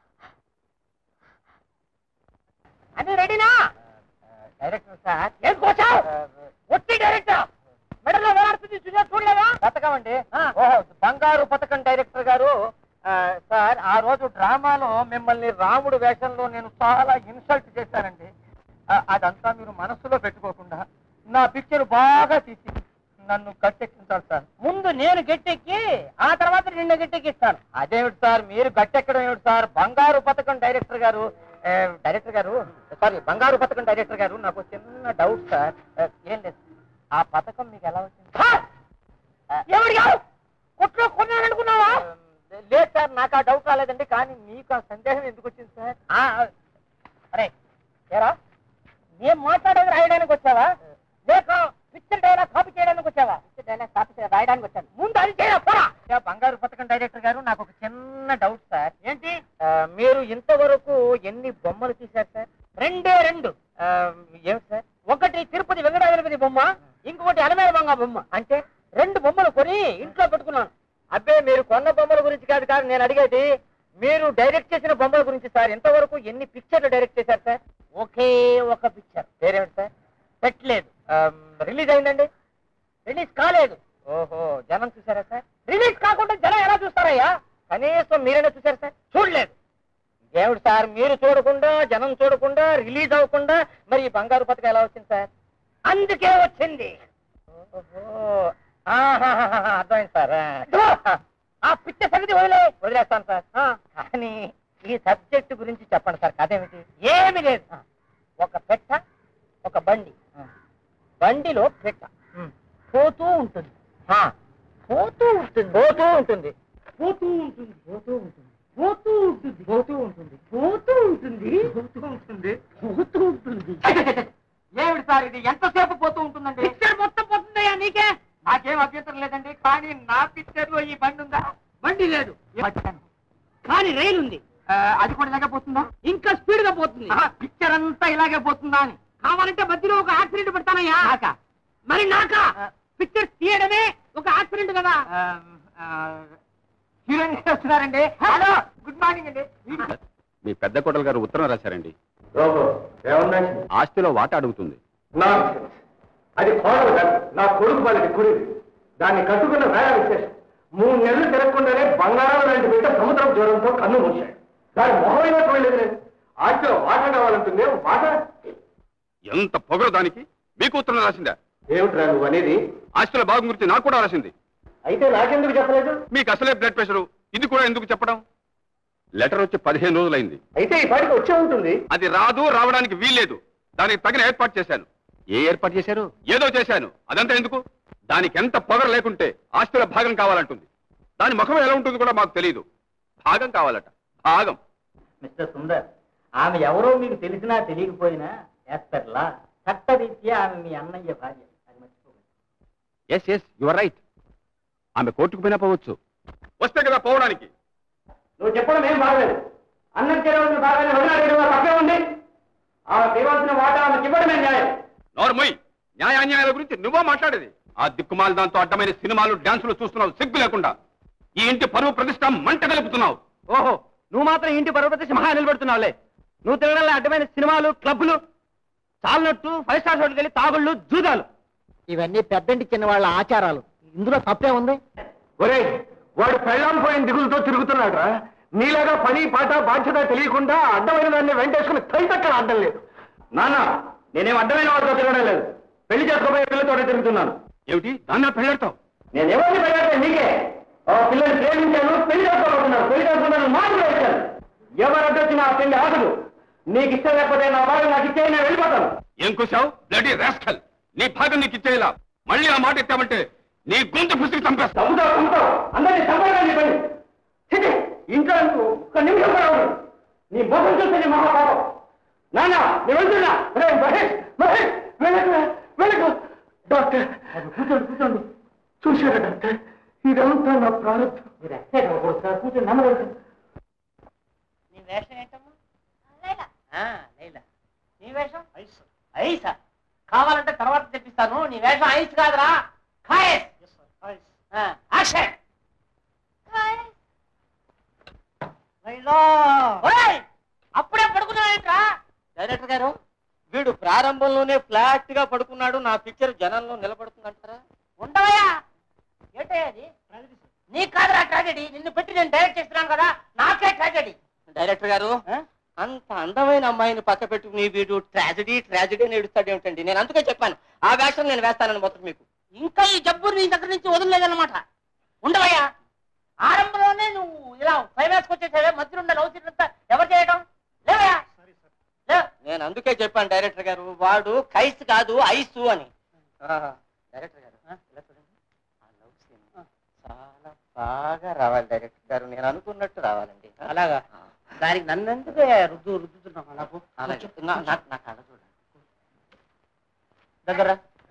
అది రెడీనా డైరెక్టర్ సార్ ఏం కోచావు ఒట్టి డైరెక్టర్ మెడలో వేలాడుతుంది చూసా చూడలేదా పథకం అండి ఓహో బంగారు పథకం డైరెక్టర్ గారు ఆ, సార్ ఆ రోజు డ్రామాలో మిమ్మల్ని రాముడు వేషంలో నేను చాలా ఇన్సల్ట్ చేశానండి ఆ, అదంతా మీరు మనస్సులో పెట్టుకోకుండా నా పిక్చర్ బాగా తీసి నన్ను గట్టెక్కించాలి సార్ ముందు నేను గట్టెక్కి ఆ తర్వాత నిన్ను గట్టెక్కిస్తాను అదేమిటి సార్ మీరు గట్టెక్కడం ఏమిటి సార్ బంగారు పథకం డైరెక్టర్ గారు ఏ, డైరెక్టర్ గారు సారీ బంగారు పథకం డైరెక్టర్ గారు నాకు ఒక చిన్న డౌట్ సార్ ఏ, ఏం లేదు ఆ పథకం మీకు ఎలా వచ్చింది కొట్లో కొన్నాననుకున్నావా లేదు సార్ నాకు ఆ డౌట్ రాలేదండి కానీ మీకు ఆ సందేహం ఎందుకు వచ్చింది సార్ ఆ, అరే ఏరా నేను మాట్లాడేది రాయడానికి వచ్చావా లేక పిక్చర్ డైలాగ్ కాపీ చేయడానికి వచ్చావా పిక్చర్ డైలాగ్ కాపీ చేయ- రాయడానికి వచ్చాను ముందు అది చేయరా పోరా యా, బంగారు పథకం డైరెక్టర్ గారు నాకు ఒక చిన్న డౌట్ సార్ ఏంటి ఆ, మీరు ఇంతవరకు ఎన్ని బొమ్మలు తీశారు సార్ రెండే రెండు ఆ, ఏమిటి సార్ ఒకటి తిరుపతి వెంకటాచలపతి బొమ్మ ఇంకొకటి అలమేర మంగ బొమ్మ అంటే రెండు బొమ్మలు కొని ఇంట్లో పెట్టుకున్నాను అబ్బే మీరు కొన్న బొమ్మల గురించి కాదు కాదు నేను అడిగేది మీరు డైరెక్ట్ చేసిన బొమ్మల గురించి సార్ ఇంతవరకు ఎన్ని పిక్చర్లు డైరెక్ట్ చేశారు సార్ ఒకే ఒక పిక్చర్ పేరేమిటి సార్ పెట్టలేదు రిలీజ్ అయిందండి రిలీజ్ కాలేదు ఓహో జనం చూసారా సార్ రిలీజ్ కాకుండా జనం ఎలా చూస్తారయ్యా కనీసం మీరైనా చూసారా సార్ చూడలేదు దేవుడు సార్ మీరు చూడకుండా జనం చూడకుండా రిలీజ్ అవ్వకుండా మరి ఈ బంగారు పథకం ఎలా వచ్చింది సార్ అందుకే వచ్చింది ఓహో ఆహాహాహా, అర్థమైంది సార్ ఆ. ఆ పిచ్చ సంగతి వదిలే వదిలేస్తాను సార్ ఆ, కానీ ఈ సబ్జెక్ట్ గురించి చెప్పండి సార్ కథ ఏమిటి ఏమి లేదు ఆ, ఒక పెట్ట ఒక బండి ఆ, బండిలో పెట్ట ఉమ్, పోతూ ఉంటుంది ఆ, పోతూ ఉంటుంది పోతూ ఉంటుంది పోతూ ఉంటుంది పోతూ ఉంటుంది పోతూ ఉంటుంది పోతూ ఉంటుంది పోతూ ఉంటుంది పోతూ ఉంటుంది పోతూ ఉంటుంది ఏమిటి సార్ ఇది ఎంతసేపు పోతూ ఉంటుందండి పిక్చర్ మొత్తం పోతుందయ్యా నీకే నాకేం అభ్యంతరం లేదండి కానీ నా పిక్చర్ లో ఈ బండి ఉందా బండి లేదు కానీ రైలు ఉంది అది కూడా ఇలాగే పోతుందా ఇంకా స్పీడ్ గా పోతుంది పిక్చర్ అంతా ఇలాగే పోతుందా అని కావాలంటే మధ్యలో ఒక యాక్సిడెంట్ పెడతానయ్యా నాకా మరి నాకా పిక్చర్ తీయడమే ఒక యాక్సిడెంట్ కదా హీరోయిన్ వస్తున్నారండి హలో గుడ్ మార్నింగ్ అండి మీ పెద్ద కోటలు గారు ఉత్తరం రాశారండి ఏమన్నా ఆస్తిలో వాటా అడుగుతుంది Nonsense. అది కోడలు కాదు నా కొడుకు వాళ్ళకి కుడిది దాన్ని కట్టుకున్న వేళ విశేషం మూడు నెలలు తిరగకుండానే బంగారం లాంటి బిడ్డ సముద్రం జ్వరంతో కన్ను మూశాడు దాని మొహమైనా చూడలేదు నేను ఆస్తిలో వాట కావాలంటుంది వాట ఎంత పొగరు దానికి మీకు ఉత్తరం రాసిందా ఏమిట్రా నువ్వు అనేది ఆస్తిలో భాగం గురించి నాకు కూడా రాసింది అయితే నాకెందుకు చెప్పలేదు మీకు అసలే బ్లడ్ ప్రెషరు ఇది కూడా ఎందుకు చెప్పడం లెటర్ వచ్చి పదిహేను రోజులైంది అయితే ఈ పాటికి వచ్చే ఉంటుంది అది రాదు రావడానికి వీల్లేదు దానికి తగిన ఏర్పాటు చేశాను ఏ ఏర్పాటు చేశారు ఏదో చేశాను అదంతా ఎందుకు దానికి ఎంత పొగరు లేకుంటే ఆస్తిలో భాగం కావాలంటుంది దాని ముఖం ఎలా ఉంటుంది కూడా మాకు తెలియదు భాగం కావాలట భాగం మిస్టర్ సుందర్ ఆమె ఎవరో మీకు తెలిసినా తెలియకపోయినా ఎస్తర్లా చట్టరీత్యా ఆమె మీ అన్నయ్య భార్య అది మర్చిపోకండి ఎస్ ఎస్ యువర్ రైట్ ఆమె కోర్టుకు పోయినా పోవచ్చు వస్తే కదా పోవడానికి నువ్వు చెప్పడం ఏం బాగలేదు అన్నం చేయవలసిన భాగాన్ని వదిలేయడం తప్పే ఉంది ఆమె ఇవ్వాల్సిన వాటా ఆమెకి ఇవ్వడమే న్యాయం నోర్మొయ్ న్యాయాన్యాయాల గురించి నువ్వో మాట్లాడేది ఆ దిక్కుమాల దాంతో అడ్డమైన సినిమాలు డాన్సులు చూస్తున్నావు సిగ్గు లేకుండా ఈ ఇంటి పరువు ప్రతిష్ట మంట కలుపుతున్నావు ఓహో నువ్వు మాత్రం ఇంటి పర్వతేసి మహా నిలబెడుతున్నావులే నువ్వు తిరగడంలో అడ్డమైన సినిమాలు క్లబ్బులు చాలనట్టు ఫైవ్ స్టార్ హోటల్కి వెళ్ళి తాగుళ్ళు జూదాలు ఇవన్నీ పెద్దంటి చిన్న వాళ్ళ ఆచారాలు ఇందులో తప్పే ఉంది ఒరే వాడు పెళ్ళాం పోయిన దిగులతో తిరుగుతున్నాడు రా నీలాగా పని పాట బాధ్యత తెలియకుండా అడ్డమైన దాన్ని వెంటేసుకుని తైతక్కడ అడ్డం లేదు నాన్న నేనేం అడ్డమైన వాడితో తిరగడం లేదు పెళ్లి చేసుకోబోయే పిల్లతోనే తిరుగుతున్నాను ఏమిటి దాన్ని పెళ్ళాడతావు నేను ఎవరిని పెళ్ళాడే నీకే ఆ పిల్లల్ని ప్రేమించాను పెళ్లి చేసుకోబోతున్నాను పెళ్లి చేసుకున్నాను మాట కూడా ఇచ్చాను ఎవరంటే వచ్చిన ఆ పెళ్లి ఆగదు నీకు ఇష్టం లేకపోతే నా భాగం నాకు ఇచ్చే నేను వెళ్ళిపోతాను ఏం కూసావు బ్లడీ రాస్కల్ నీ భాగం నీకు ఇచ్చేలా మళ్ళీ ఆ మాట ఎత్తామంటే నీ గొంతు పుసికి చంపేస్తా చంపుతావు చంపుతావు అందరినీ చంపగా నీ పని చిచి, ఇంట్లో నువ్వు ఒక్క నిమిషం కూడా ఉండదు. నీ ముఖం చూస్తే నీ మహాపాపం నాన్న నేను వెళ్తున్నా రే, మహేష్ మహేష్ వెళ్ళకు వెళ్ళకు డాక్టర్ కూర్చోండి కూర్చోండి చూశారా డాక్టర్ ఇదంతా నా ప్రారంభం మీరు ఎక్సైట్ అవ్వకూడదు సార్ కూర్చొని నమ్మకూడదు నీ వేషం ఏంటమ్మా ఆ, లైలా నీ వేషం ఐస్ ఐసా కావాలంటే తర్వాత తెప్పిస్తాను నీ వేషం ఐస్ కాదురా ఖాయస్ ఆ, యాక్షన్ లైలా ఓయ్! అప్పుడే పడుకున్నావేంట్రా డైరెక్టర్ గారు వీడు ప్రారంభంలోనే ఫ్లాట్ గా పడుకున్నాడు నా పిక్చర్ జనంలో నిలబడుతుందంటారా ఉండవయ్యా ఏంటయ్యా అది నీకు కాదురా ట్రాజెడీ నిన్ను పెట్టి నేను డైరెక్ట్ చేస్తున్నాను కదా నాకే ట్రాజెడీ డైరెక్టర్ గారు అంత అందమైన అమ్మాయిని పక్క పెట్టుకుని వీడు ట్రాజెడీ ట్రాజెడీ అని ఏడుస్తాడు ఏమిటండి నేను అందుకే చెప్పాను ఆ వేషం నేను వేస్తానని మొత్తం మీకు ఇంకా ఈ జబ్బు నీ దగ్గర నుంచి వదలలేదన్నమాట ఉండవయ్యా ఆరంభంలోనే నువ్వు ఇలా ఫైనాన్స్ వచ్చేసావే మధ్య ఉండే లవ్ సీన్ అంతా ఎవరు చేయడం లేవయ్యా లే. నేను అందుకే చెప్పాను డైరెక్టర్ గారు వాడు కైస్ కాదు ఐసు అని డైరెక్టర్ గారు ఇలా చూడండి ఆ లవ్ సీన్ చాలా బాగా రావాలి డైరెక్టర్ గారు నేను అనుకున్నట్టు రావాలండి అలాగా దానికి నన్ను ఎందుకు రుద్దు రుద్దుతున్నావు నాకు నా కళ చూడండి దగ్గర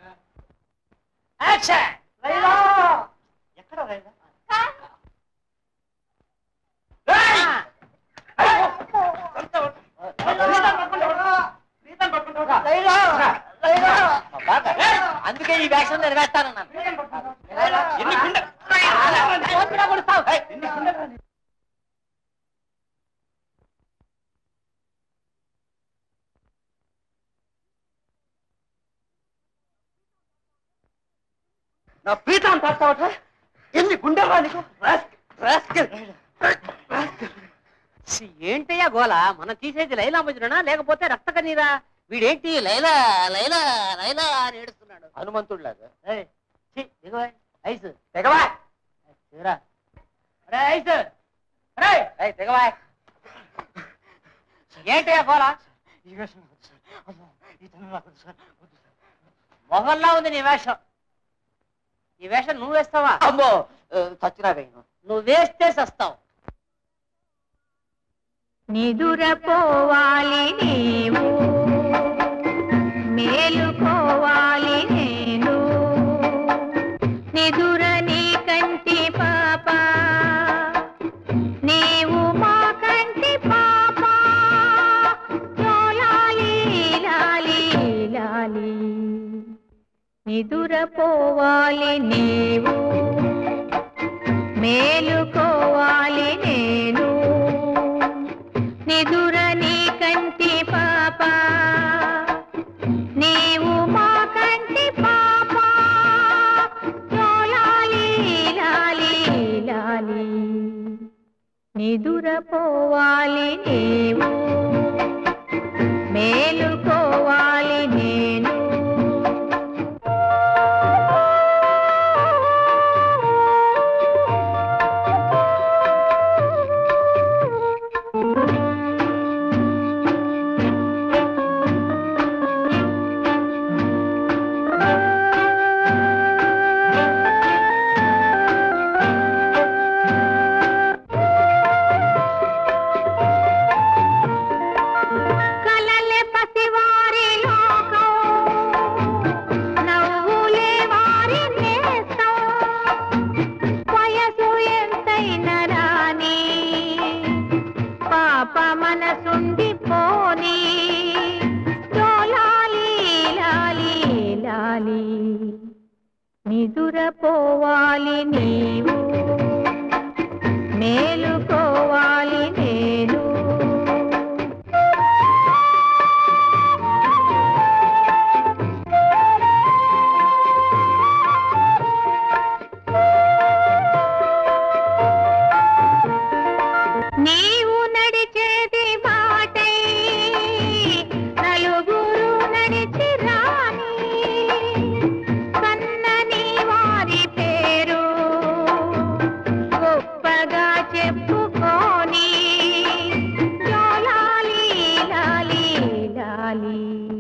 ఎక్కడ రైలా అందుకే ఈ వేషం నేను వేస్తానన్నాను ఎన్ని గుండె- కోతిలా కొడుస్తావు. ఏయ్, ఎన్ని గుండె- నా పీఠం తాస్తావట ఎన్ని గుండెలా నీకు రాస్కెల్, రాస్కెల్, రాస్కెల్. ఛీ, ఏంటయ్యా గోల మనం తీసేది లైలా మజునా లేకపోతే రక్త కన్నీరా వీడేంటి లైలా లైలా లైలా అని ఏడుస్తున్నాడు హనుమంతుడిలాగా దిగవా ఐస్ దిగవా తీరా రే ఐస్ రే ఏయ్, దిగవా ఏంటయ్యా గోల మొహల్లా ఉంది నీ వేషం ఈ వేషం నువ్వు వేస్తావా అమ్మో చచ్చినా వేయను నువ్వు వేస్తే సస్తావు నిదురపోవాలి నీవు మేలుకోవాలి నేను నిదుర నీ కంటి పాప నీవు మా కంటి పాప జోలాలి లాలి లాలి నిదురపోవాలి నీవు మేలుకోవాలి నేను నిదుర నీ కంటి పాప నీవు మా కంటి పాప జోలాలి లాలి లాలి నిదురపోవాలి నీవు మేలుకోవాలి నేను కలలే పసివారి లోకం నవ్వులే వారి నేస్తం వయసు ఎంతైనా రాని పాప మనసుండి పోని జోలాలి లాలి లాలి నిదురపోవాలి నీవు మేలుకోవాలి నేను లాలి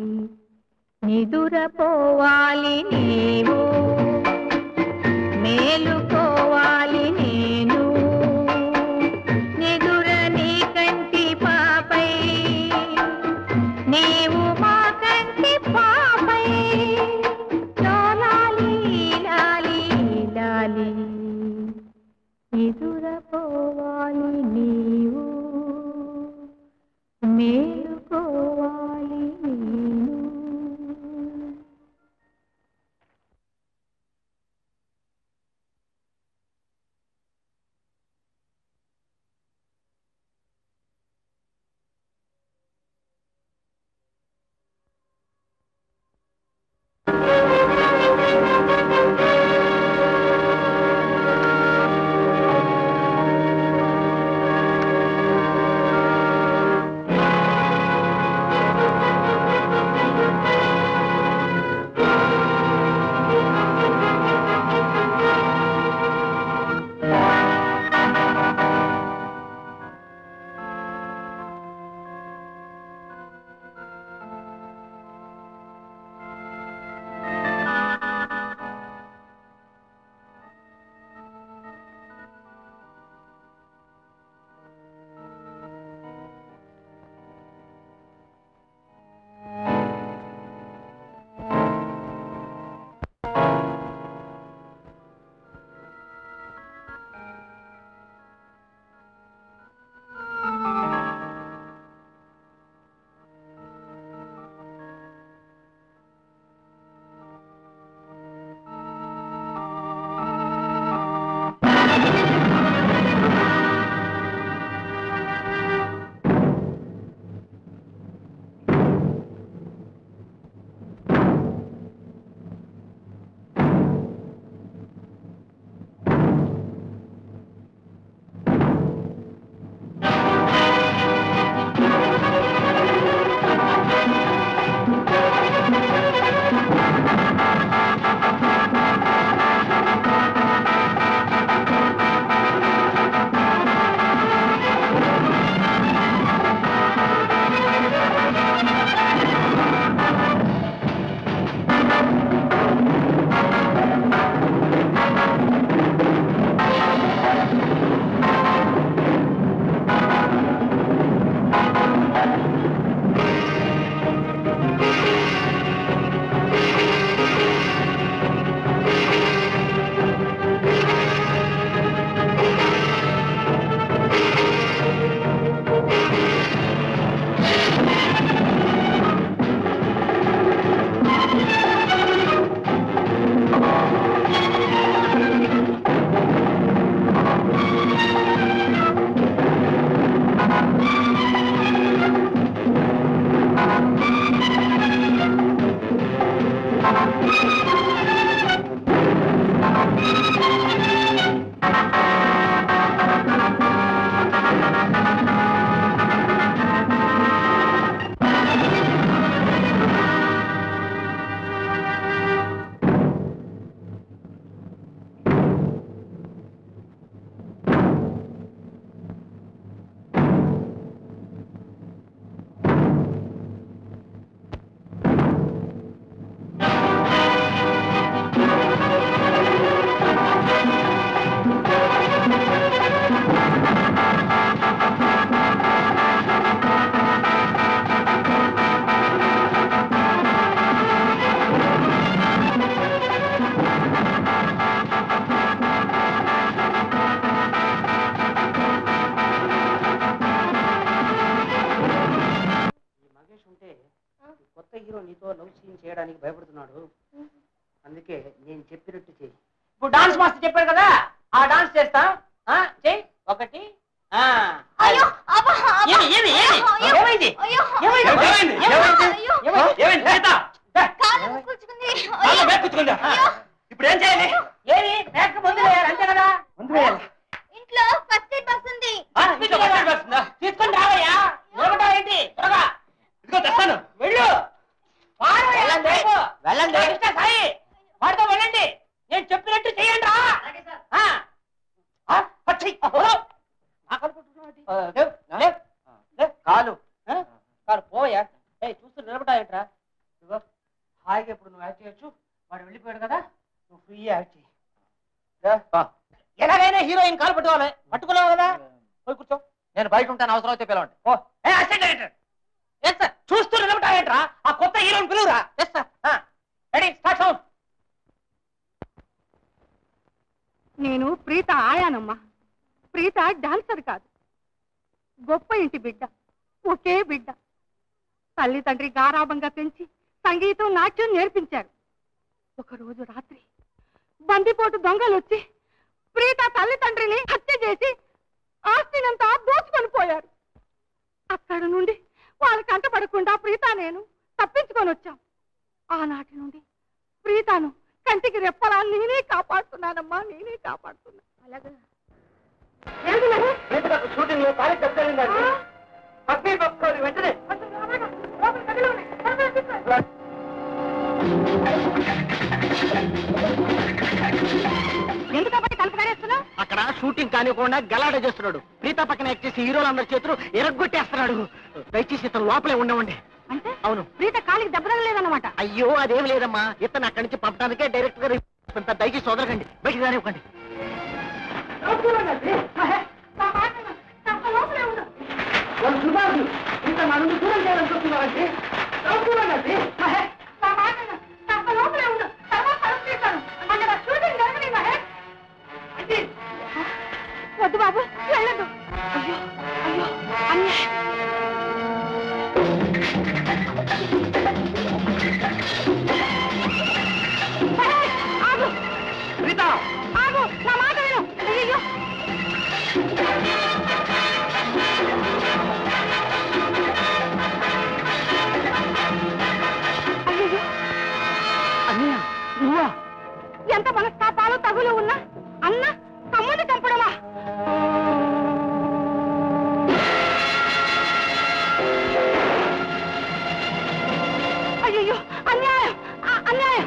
నిదురపోవాలి నీవు మేలుకోవాలి నేను నిదుర నీ కంటి పాపై నీవు మా కంటి పాపై లాలి లాలి లాలి నిదురపోవాలి నీవు మేలుకోవాలి నేను ఈ మహేష్ ఉంటే ఈ కొత్త హీరో నీతో లవ్ సీన్ చేయడానికి భయపడుతున్నాడు అందుకే నేను చెప్పినట్టు చెయ్యి ఇప్పుడు డాన్స్ మాస్టర్ చెప్పారు కదా ఆ డాన్స్ చేస్తా ఆ, చెయ్యి ఒకటి ఆ, అయ్యో అబ్బా, అబ్బా. ఏమి, ఏమి, ఏమి? అయ్యో, ఏమైంది? అయ్యో, ఏమైంది? అయ్యో, ఏమైంది? అయ్యో, ఏమైంది? ఏమైంది? సీత, దా. కాలు ముక్కుచుకుంది. కాళ్ళు అయ్యో. బ్యాగ్ కుచ్చుకుందా? ఇప్పుడు ఏం చేయాలి ఏమి బ్యాగ్ ముందు వేయాలి అంతే కదా ముందు వేయాలి ఇంట్లో ఫస్ట్ ఎయిడ్ బాక్స్ ఉంది ఆ, ఇంట్లో పట్టుకొని వస్తుందా? తీసుకొని రావయ్యా నిలబడ్డావా ఏంటి త్వరగా ఇదిగో తెస్తాను వెళ్ళు వెళ్ళండి వెళ్ళండి కృష్ణ సాయి వాడితో వెళ్ళండి నేను చెప్పినట్టు చేయండి రా ఆ. ఆ, వచ్చి. ఓ. నా కలుపు పట్టుకున్నావు ఏంటి? లేవ్, లేవ్. లేవ్. కాలు ఆ? కాలు పోయా ఏయ్ చూస్తున్నా నిలబడాయట్రా ఇదిగో హాయిగా ఇప్పుడు నువ్వు యాక్ట్ చేయొచ్చు వాడు వెళ్ళిపోయాడు కదా నువ్వు ఫ్రీ యాక్ట్ చేయి రా. ఎలాగైనా హీరోయిన్ కాలు పట్టుకోవాలి పట్టుకున్నావు కదా పోయి కూర్చో నేను బయట ఉంటాను అవసరం అయితే పిలవండి ఓ ఏ అసిస్టెంట్ డైరెక్టర్ ఎస్ సార్ చూస్తూ నిలబడాయట్రా ఆ కొత్త హీరోయిన్ పిలువురా yes sir ready start sound నేను ప్రీత ఆయానమ్మా ప్రీత డాన్సర్ కాదు గొప్ప ఇంటి బిడ్డ ఒకే బిడ్డ తల్లి తండ్రి గారాభంగా పెంచి సంగీతం నాట్యం నేర్పించారు ఒకరోజు రాత్రి బందిపోటు దొంగలు వచ్చి ప్రీత తల్లి తండ్రిని హత్య చేసి ఆస్తినంతా దోచుకొని పోయారు అక్కడ నుండి వాళ్ళ కంటపడకుండా ప్రీత నేను తప్పించుకొని వచ్చాం ఆనాటి నుండి ప్రీతను కంటికి రెప్పలా నేనే కాపాడుతున్నానమ్మా నేనే కాపాడుతున్నా అలాగా షూటింగ్ లో కాలి తప్పేందండి పక్కనే పట్టుకోవాలి వెంటనే ఎందుకు అబ్బాయి తలుపు కారేస్తున్నావు అక్కడ షూటింగ్ కానివ్వకుండా గలాట చేస్తున్నాడు ప్రీత పక్కన యాక్ట్ చేసి హీరోలందరి చేతులు ఎరగొట్టేస్తున్నాడు దయచేసి ఇతను లోపలే ఉండవండి అంటే అవును ప్రీత కాలికి దెబ్బ తగలేదన్నమాట అయ్యో అదేం లేదమ్మా ఇతను అక్కడి నుంచి పంపడానికే డైరెక్ట్ గా ఇంత దయచేసి వదలకండి బయటికి రానివ్వకండి ఇంత మన దూరం చేయాలని చూస్తున్నారండి వద్దు బాబు వెళ్ళదు అయ్యో అయ్యో అన్యాయం ఏయ్, ఆగు ప్రీత ఆగు నా మాట విను అయ్యో అయ్యో అన్నయ్య నువ్వా ఎంత మనస్తాపాలు తగులు ఉన్నా అన్న తమ్ముని చంపడమా అయ్యో అన్యాయం ఆ, అన్యాయం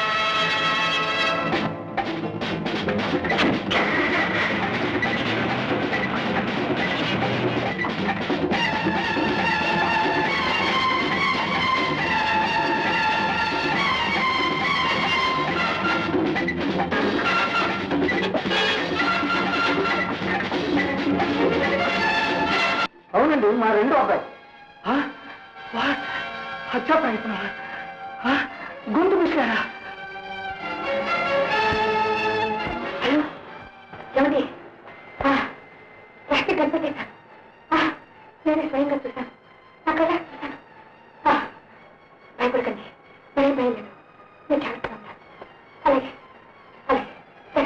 అవునండి మా రెండో అబ్బాయి ఆ? వాట్? హత్యా ప్రయత్నం ఆ? గొంతు పిసికారా అయ్యో ఏమండి రాష్ట్ర కనిపెట్టేశాను నేనే స్వయంగా చూశాను నా కళ్ళ చూశాను ఆ, భయపడకండి భయం భయం లేదు నేను జాగ్రత్తగా ఉంటాను అలాగే అలాగే సరే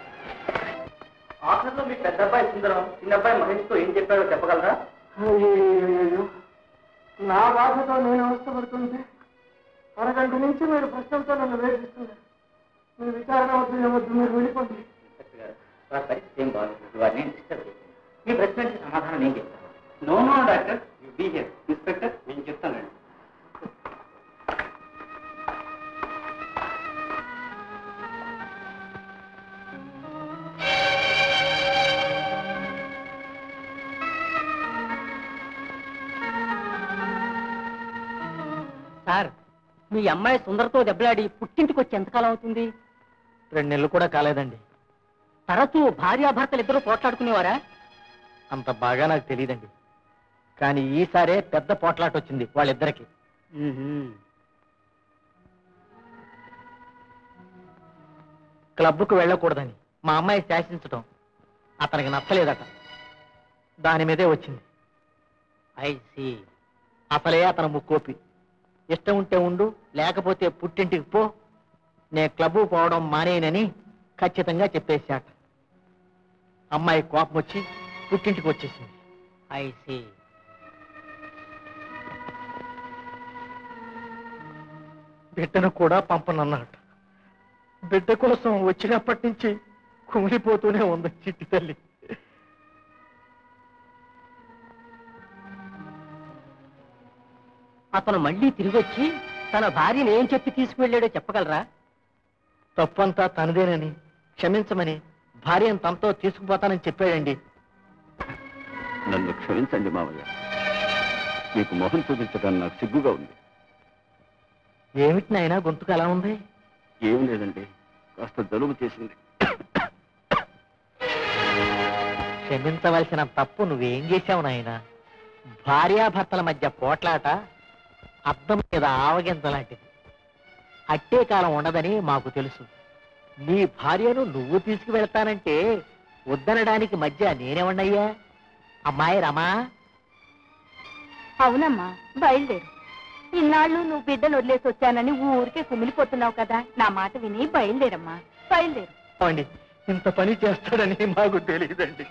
ఆఖరిలో మీ పెద్ద అబ్బాయి సుందరం చిన్న అబ్బాయి మహేష్ తో ఏం చెప్పాడో చెప్పగలరా అయ్యో నా బాధతో నేను అవస్థపడుతుంటే అరగంట నుంచి మీరు ప్రశ్నలతో నన్ను వేధిస్తున్నారు మీరు విచారణ వద్దు ఏమొద్దు మీరు వెళ్ళిపోండి వారి పరిస్థితి ఏం బాగుంది వారిని డిస్టర్బ్ చేయండి మీ ప్రశ్నకి సమాధానం నేను చెప్తాను no no doctor you be here inspector నేను చెప్తానండి సార్ మీ అమ్మాయి సుందరతో దెబ్బలాడి పుట్టింటికి వచ్చి ఎంతకాలం అవుతుంది రెండు నెలలు కూడా కాలేదండి తరచూ భార్యాభర్తలు ఇద్దరు పోట్లాడుకునేవారా అంత బాగా నాకు తెలియదండి కానీ ఈసారే పెద్ద పోట్లాట వచ్చింది వాళ్ళిద్దరికి క్లబ్కు వెళ్ళకూడదని మా అమ్మాయి శాసించటం అతనికి నచ్చలేదట దాని మీదే వచ్చింది ఐ సి అసలే అతను ముక్కోపి ఇష్టం ఉంటే ఉండు లేకపోతే పుట్టింటికి పో నే క్లబ్ పోవడం మానేయనని ఖచ్చితంగా చెప్పేశాట అమ్మాయి కోపం వచ్చి పుట్టింటికి వచ్చేసింది ఐ సి బిడ్డను కూడా పంపనన్నట బిడ్డ కోసం వచ్చినప్పటి నుంచి కుమిలిపోతూనే ఉంది చిట్టి తల్లి అతను మళ్ళీ తిరిగి వచ్చి తన భార్యను ఏం చెప్పి తీసుకువెళ్ళాడో చెప్పగలరా తప్పంతా తనదేనని క్షమించమని భార్యను తనతో తీసుకుపోతానని చెప్పాడండి నన్ను క్షమించండి మావయ్య మీకు మొహం చూపించడం నాకు సిగ్గుగా ఉంది ఏమిటి నాయనా గొంతుకు అలా ఉంది ఏం లేదండి కాస్త జలుబు చేసింది క్షమించవలసిన తప్పు నువ్వేం చేశావు నాయనా భార్యాభర్తల మధ్య పోట్లాట అద్దం మీద ఆవగింత లాంటిది అట్టే కాలం ఉండదని మాకు తెలుసు నీ భార్యను నువ్వు తీసుకువెళ్తానంటే వద్దనడానికి మధ్య నేనేమన్నయ్యా అమ్మాయి రమా అవునమ్మా బయలుదేరు ఇన్నాళ్ళు నువ్వు బిడ్డను వదిలేసి వచ్చానని ఊరికే కుమిలిపోతున్నావు కదా నా మాట విని బయలుదేరమ్మా బయలుదేరు అండి ఇంత పని చేస్తాడని మాకు తెలియదండి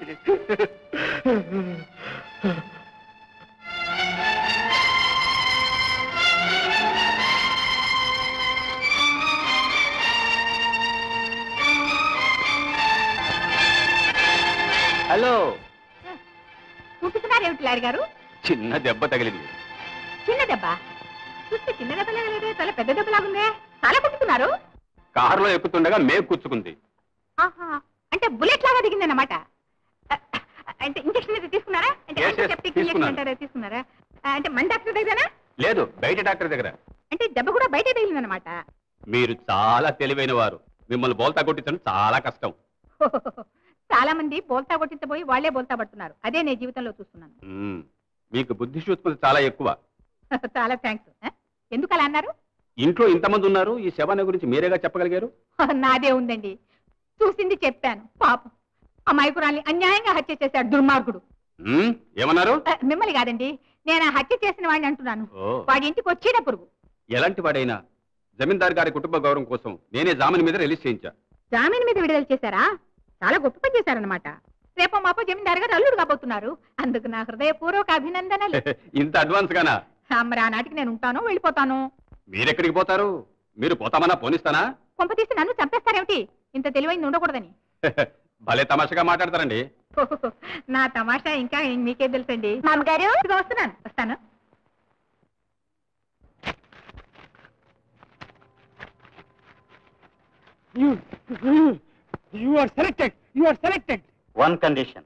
హలో కుట్టుకున్నారు ఏమిటి లారి గారు చిన్న దెబ్బ తగిలింది చిన్న దెబ్బ చూస్తే చిన్న దెబ్బ లేదు చాలా పెద్ద దెబ్బ లాగుందే చాలా కుట్టుకున్నారు కారులో ఎక్కుతుండగా మేకు కుచ్చుకుంది ఆహా అంటే బుల్లెట్ లాగా దిగిందన్నమాట అంటే ఇంజక్షన్ అయితే తీసుకున్నారా అంటే Yes, yes, యాంటీసెప్టిక్ ఇంజక్షన్ తీసుకున్నాను. అంటారా తీసుకున్నారా ఆ, అంటే మన డాక్టర్ దగ్గరనా లేదు బయట డాక్టర్ దగ్గర అంటే దెబ్బ కూడా బయటే తగిలిందన్నమాట మీరు చాలా తెలివైన వారు మిమ్మల్ని బోల్తా కొట్టించడం చాలా కష్టం చాలా మంది బోల్తా కొట్టించబోయి వాళ్లే బోల్తా పడుతున్నారు అదే నేను జీవితంలో చూస్తున్నాను మ్మ్. మీకు బుద్ధి సూక్ష్మత చాలా ఎక్కువ చాలా థ్యాంక్స్ ఎందుకు అలా అన్నారు ఇంట్లో ఇంతమంది ఉన్నారు ఈ శవాన్ని గురించి మీరేగా చెప్పగలిగారు నాదే ఉందండి చూసింది చెప్పాను పాపం అమాయకురాల్ని అన్యాయంగా హత్య చేశాడు దుర్మార్గుడు మ్మ్? ఏమన్నారు ఆ, మిమ్మల్ని కాదండి నేను ఆ హత్య చేసిన వాడిని అంటున్నాను ఓ వాడి ఇంటికి వచ్చేట పురుగు ఎలాంటి వాడైనా జమీందార్ గారి కుటుంబ గౌరవం కోసం నేనే జామీన్ మీద రిలీజ్ చేయించా జామీన్ మీద విడుదల చేశారా చాలా గొప్ప పని చేశారనమాట రేపో మాపో జమీందారు గారు అల్లుడు కాబోతున్నారు అందుకు నా హృదయపూర్వక అభినందనలు ఇంత అడ్వాన్స్ గానా ఆ, మరి ఆనాటికి నేను ఉంటాను వెళ్ళిపోతాను మీరెక్కడికి పోతారు మీరు పోతామన్నా పోనిస్తానా కొంప తీసి నన్ను చంపేస్తారేమిటి ఇంత తెలివైంది ఉండకూడదని భలే తమాషగా మాట్లాడతారండి నా తమాషా ఇంకా మీకే తెలుసండి మామగారు ఇదిగో వస్తున్నాను వస్తాను you are selected you are selected one condition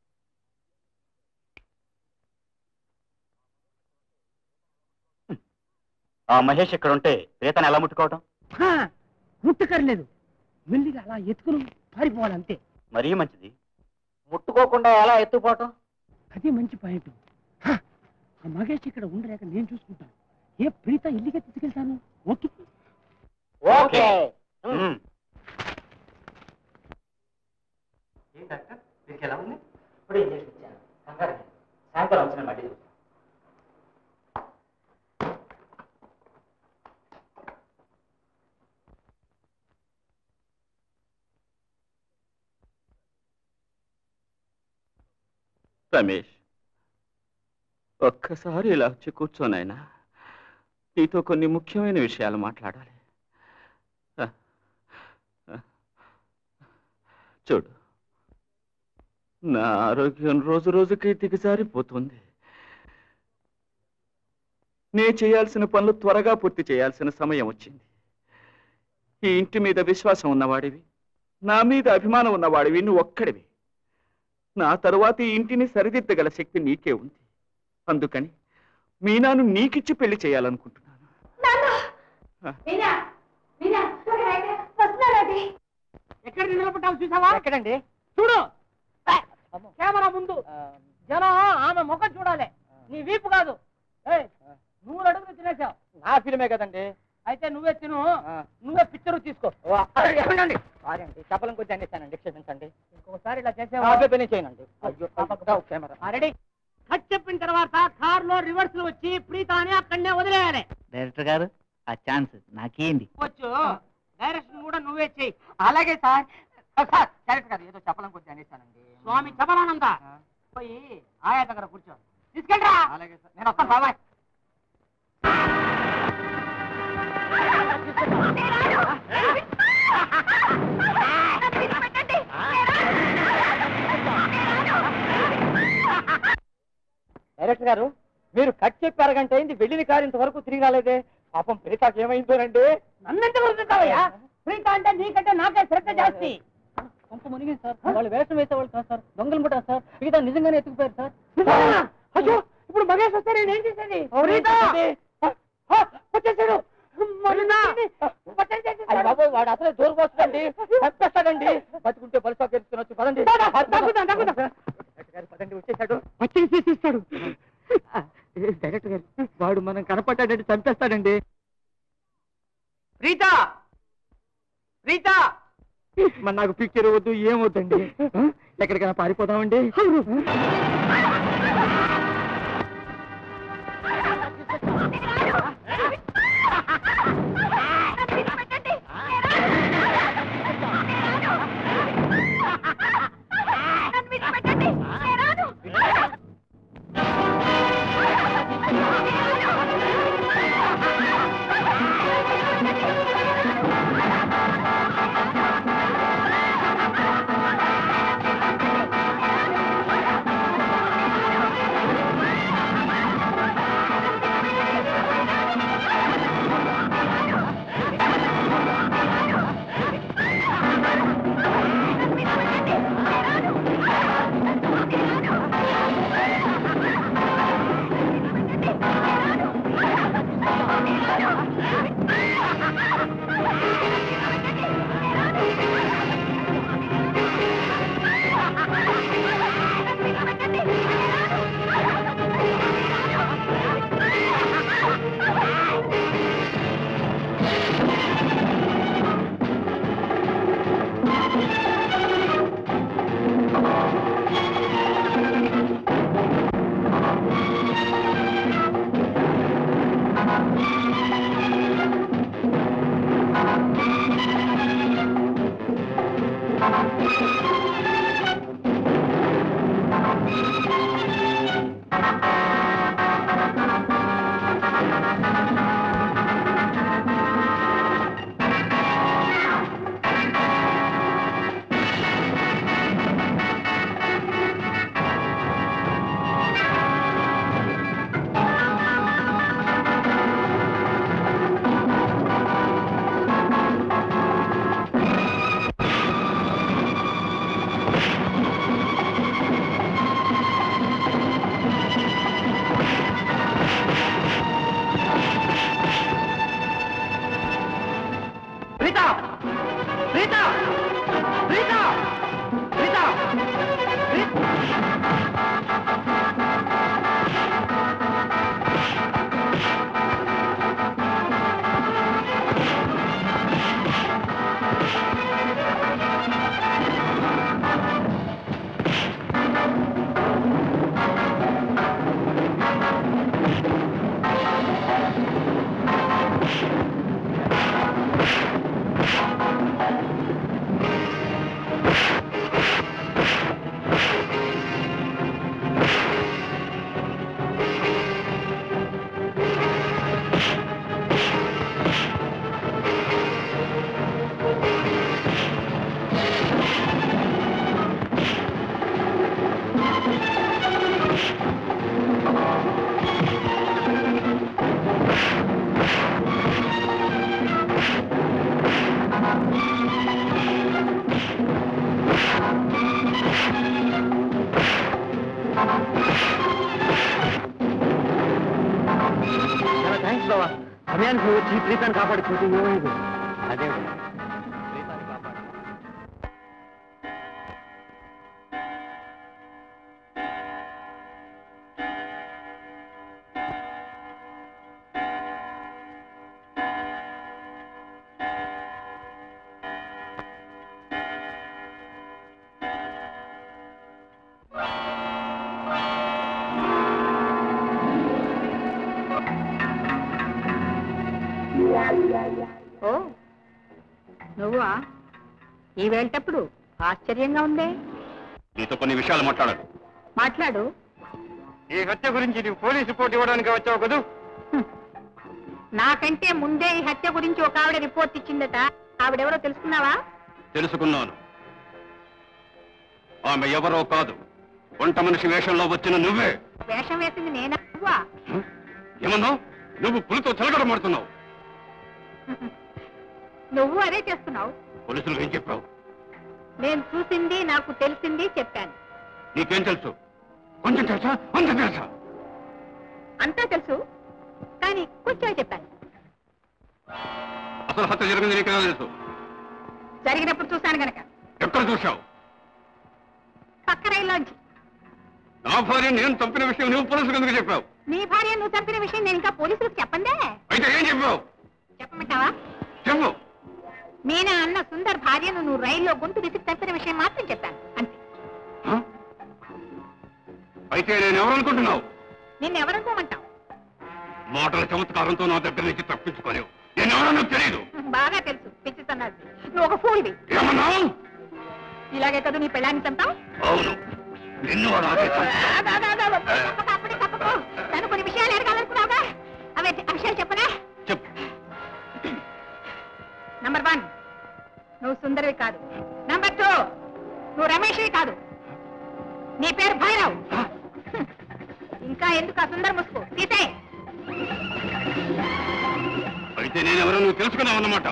ఆ మహేష్ ఇక్కడ ఉంటే ప్రీతను ఎలా ముట్టుకోవటం ముట్టుకర్లేదు మెల్లిగా అలా ఎత్తుకుని పారిపోవాలి అంతే మరీ మంచిది ముట్టుకోకుండా ఎలా ఎత్తుపోవటం అదే మంచి పాయింట్ హ, ఆ మగేష్ ఇక్కడ ఉండలేక నేను చూసుకుంటాను ఏ ప్రీత ఇల్లుగా తీసుకెళ్తాను ఓకే ఓకే ఎలా ఉంది ఇప్పుడు ఇంజక్షన్ ఇచ్చాను కంగారు లేదు. సాయంకాలం వచ్చిన మళ్ళీ చూస్తాను. రమేష్ ఒక్కసారి ఇలా వచ్చి కూర్చోనైనా నీతో కొన్ని ముఖ్యమైన విషయాలు మాట్లాడాలి ఆ, ఆ. చూడు నా ఆరోగ్యం రోజు రోజుకి దిగజారిపోతుంది నే చేయాల్సిన పనులు త్వరగా పూర్తి చేయాల్సిన సమయం వచ్చింది ఈ ఇంటి మీద విశ్వాసం ఉన్నవాడివి నా మీద అభిమానం ఉన్నవాడివి నువ్వు ఒక్కడివి నా తరువాత ఈ ఇంటిని సరిదిద్దగల శక్తి నీకే ఉంది అందుకని మీనాను నీకిచ్చి పెళ్లి చేయాలనుకుంటున్నాను ఎక్కడ నిలబడ్డావు చూసావా ఎక్కడండి చూడు కెమెరా ముందు జనం ఆమె ముఖం చూడాలి నీ వీపు కాదు ఏయ్, నువ్వు అడుగులు తినేసావు నా ఫిల్మే కదండి అయితే నువ్వే తిను నువ్వే పిక్చర్ తీసుకో ఏమండి సారీ అండి చెప్పలం కొద్ది అందిస్తానండి క్షమించండి ఇంకొకసారి ఇలా చేసే చేయనండి కెమెరా రెడీ కట్ చెప్పిన తర్వాత కార్ లో రివర్స్ లో వచ్చి ప్రీత అని అక్కడనే వదిలేయాలి డైరెక్టర్ గారు ఆ ఛాన్స్ నాకేంది వచ్చు డైరెక్షన్ కూడా నువ్వే చెయ్యి అలాగే సార్ సార్ డైరెక్టర్ గారు ఏదో చెప్పడం కొద్ది అనేసానండి స్వామి చెప్పలానంద పోయి ఆయా దగ్గర కూర్చో తీసుకెళ్ళరా అలాగే సార్ నేను వస్తాను బాబాయ్ డైరెక్టర్ గారు మీరు కట్ చెప్పి అరగంట అయింది వెళ్ళిన కారు ఇంతవరకు తిరిగి రాలేదే పాపం ప్రీతాకి ఏమైందోనండి నన్నెంత వరుకుతావయ్యా ప్రీత అంటే నీకంటే నాకే శ్రద్ధ జాస్తి కొంత మునిగింది సార్ వాళ్ళు వేషం వేసేవాళ్ళు కాదు సార్ దొంగలు కూడా సార్ ప్రీత నిజంగానే ఎత్తుకుపోయారు సార్ అయ్యో ఇప్పుడు మగేష్ వస్తే నేను ఏం చేసేది ప్రీత వచ్చేసాడు వాడు అసలే దూరం వస్తుందండి చంపేస్తాడండి బతుకుంటే బలిసా పెరుగుతున్నచ్చు పదండి డైరెక్టర్ గారు పదండి వచ్చేసాడు వచ్చేసి ఇస్తాడు డైరెక్టర్ గారు వాడు మనం కనపడ్డాడంటే చంపేస్తాడండి రీతా రీతా మరి నాకు పిక్చర్ వద్దు ఏం వద్దండి ఎక్కడికైనా పారిపోదామండి రీతా రీతా రీతా రీతా చాలా థ్యాంక్స్ బావా సమయానికి వచ్చి ప్రీతాన్ని కాపాడుకుంటే ఏమైంది అదే ఓ నువ్వా ఈ వేళటప్పుడు ఆశ్చర్యంగా ఉందే నీతో కొన్ని విషయాలు మాట్లాడాలి మాట్లాడు ఈ హత్య గురించి నీవు పోలీస్ రిపోర్ట్ ఇవ్వడానికి వచ్చావు కదూ హ్మ్. నాకంటే ముందే ఈ హత్య గురించి ఒక ఆవిడ రిపోర్ట్ ఇచ్చిందట ఆవిడెవరో తెలుసుకున్నావా తెలుసుకున్నాను ఆమె ఎవరో కాదు వంట మనిషి వేషంలో వచ్చిన నువ్వే వేషం వేసింది నేనా నువ్వా హ? ఏమన్నావు నువ్వు పులితో చెలగడమాడుతున్నావు నువ్వు అదే చేస్తున్నావు పోలీసులకు ఏం చెప్పావు నేను చూసింది నాకు తెలిసింది చెప్పాను నీకేం తెలుసు కొంచెం తెలుసా అంత తెలుసా అంతా తెలుసు కానీ కొంచెం చెప్పాను అసలు హత్య జరిగింది నీకేదో తెలుసు జరిగినప్పుడు చూశాను గనక ఎక్కడ చూశావు పక్క రైల్లోంచి నా భార్య నేను చంపిన విషయం నువ్వు పోలీసులకు ఎందుకు చెప్పావు నీ భార్య నువ్వు చంపిన విషయం నేను ఇంకా పోలీసులకు చెప్పందే అయితే ఏం చెప్పావు చెప్పమంటావా చెప్పు మీనా అన్న సుందర్ భార్యను నువ్వు రైల్లో గొంతు విసిరి చంపిన విషయం మాత్రం చెప్పాను అంతే ఆ? అయితే నేను ఎవరనుకుంటున్నావు నిన్ను ఎవరనుకోమంటావు మాటల చమత్కారంతో నా దగ్గర నుంచి తప్పించుకోలేవు నేను ఎవరో నాకు తెలియదు బాగా తెలుసు పిచ్చి సన్నాసి నువ్వు ఒక ఫూల్వి ఏమన్నావు ఇలాగే కదా నీ పెళ్ళాన్ని చంపావు అవును నిన్ను అలాగే చంపుతా. ఆగు, ఆగు, ఆగు, ఆగు. తప్పకు, అప్పుడే తప్పకు. తను కొన్ని విషయాలు ఎరగాలనుకున్నావుగా అవే ఆ విషయాలు చెప్పనా చెప్పు నంబర్ వన్ నువ్వు సుందరివి కాదు నంబర్ టూ నువ్వు రమేష్వి కాదు నీ పేరు భైరవ్ ఇంకా ఎందుకు ఆ సుందర ముసుగు తీసే అయితే నేను ఎవరో నువ్వు తెలుసుకున్నావు అన్నమాట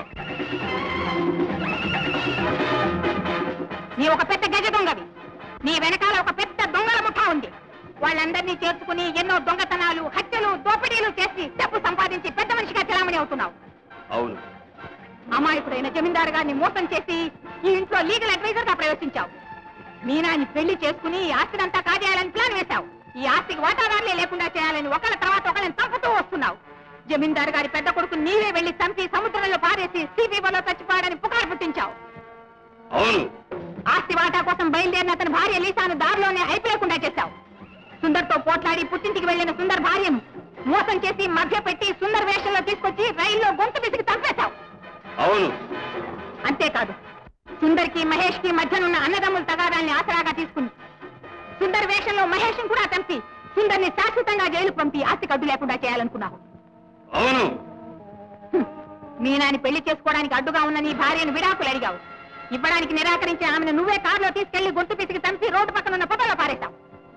నీ ఒక పెద్ద గజ దొంగవి నీ వెనకాల ఒక పెద్ద దొంగల ముఠా ఉంది వాళ్ళందరినీ చేర్చుకుని ఎన్నో దొంగతనాలు హత్యలు దోపిడీలు చేసి డబ్బు సంపాదించి పెద్ద మనిషిగా చలామణి అవుతున్నావు అవును అమాయకుడైన జమీందారు గారిని మోసం చేసి ఈ ఇంట్లో లీగల్ అడ్వైజర్ గా ప్రవేశించావు మీనాని పెళ్లి చేసుకుని ఈ ఆస్తినంతా కాజేయాలని ప్లాన్ వేశావు ఈ ఆస్తికి వాటాదారులే లేకుండా చేయాలని ఒకళ్ళ తర్వాత ఒకళ్ళని చంపుతూ వస్తున్నావు జమీందారు గారి పెద్ద కొడుకు నీవే వెళ్లి చంపి సముద్రంలో పారేసి సీబీఓలో చచ్చిపోయాడని పుకారు పుట్టించావు అవును ఆస్తి వాటా కోసం బయలుదేరిన అతని భార్య లీసాను దారిలోనే అయిపోయకుండా చేశావు సుందర్తో పోట్లాడి పుట్టింటికి వెళ్లిన సుందర్ భార్యను మోసం చేసి మధ్య పెట్టి సుందర్ వేషంలో తీసుకొచ్చి రైల్లో గొంతు పిసికి చంపేశావు అవును అంతేకాదు సుందర్కి మహేష్ కి మధ్యనున్న అన్నదమ్ముల తగాదాల్ని ఆసరాగా తీసుకుని సుందర్ వేషంలో మహేష్ కూడా చంపి సుందర్ని శాశ్వతంగా జైలు పంపి ఆస్తి కడ్డు లేకుండా చేయాలనుకున్నావు అవును హ్మ్. మీనాని పెళ్లి చేసుకోవడానికి అడ్డుగా ఉన్న నీ భార్యను విడాకులు అడిగావు ఇవ్వడానికి నిరాకరించి ఆమెను నువ్వే కారులో తీసుకెళ్లి గొంతు పిసికి చంపి రోడ్డు పక్కన ఉన్న పొదలో పారేశావు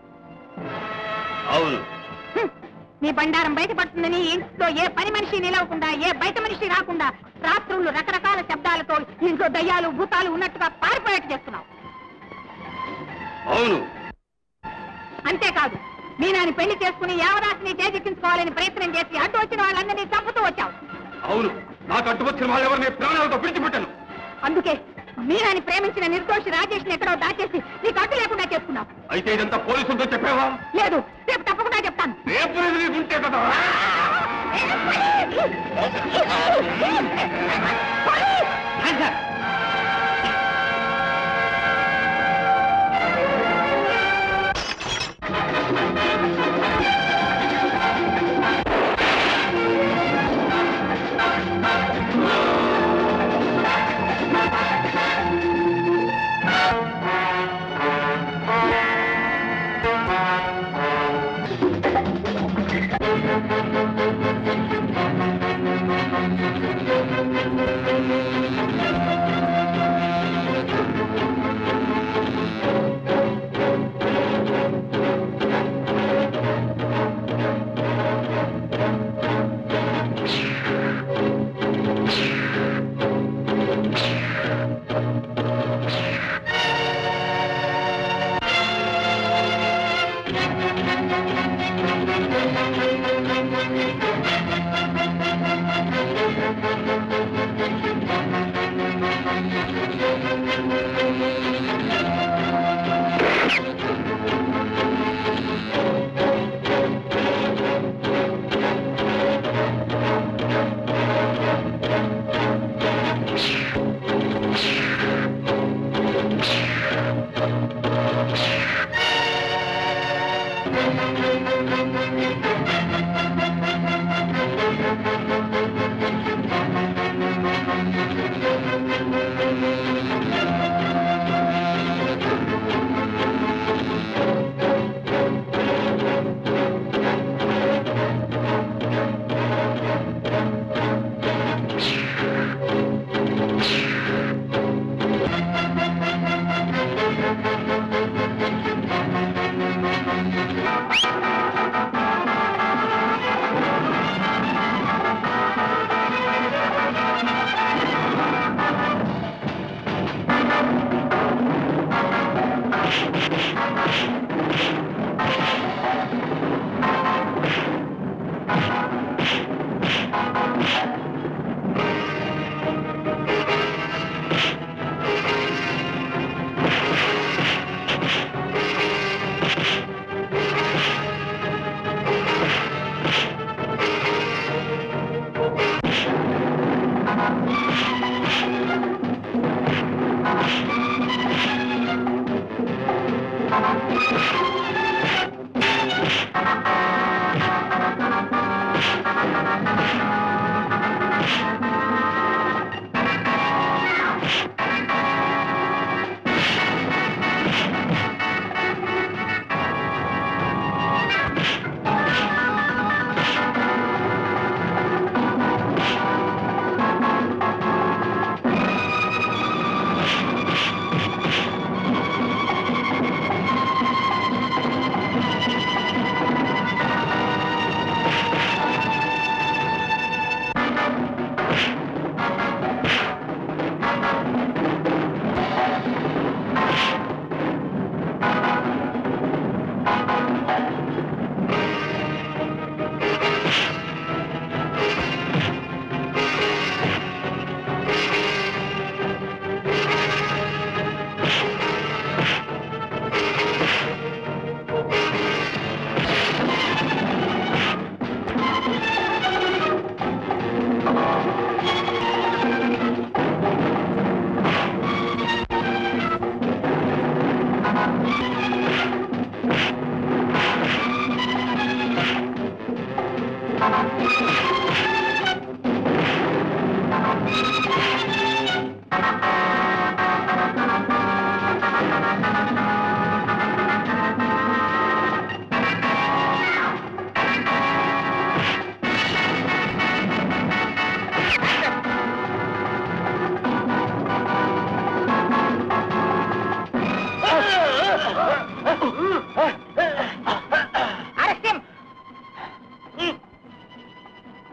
అవును హ్మ్. నీ బండారం బయటపడుతుందని ఇంట్లో ఏ పని మనిషి నిలవకుండా ఏ బయట మనిషి రాకుండా రాత్రులు రకరకాల శబ్దాలతో ఇంట్లో దయ్యాలు భూతాలు ఉన్నట్టుగా పారిపోయేట్టు చేస్తున్నావు అవును అంతేకాదు మీనాని పెళ్లి చేసుకుని యావరాశిని చేజిక్కించుకోవాలని ప్రయత్నం చేసి అడ్డు వచ్చిన వాళ్ళందరినీ చంపుతూ వచ్చావు అవును నాకు అడ్డు వచ్చిన వాళ్ళెవరిని ప్రాణాలతో విడిచిపెట్టాను అందుకే మీనాని ప్రేమించిన నిర్దోషి రాజేష్ ఎక్కడో దాచేసి నీకు అడ్డు లేకుండా చేసుకున్నావు అయితే ఇదంతా పోలీసులతో చెప్పావా లేదు రేపు తప్పకుండా చెప్తాను రేపు రేపు నీకుంటే కదా ఆ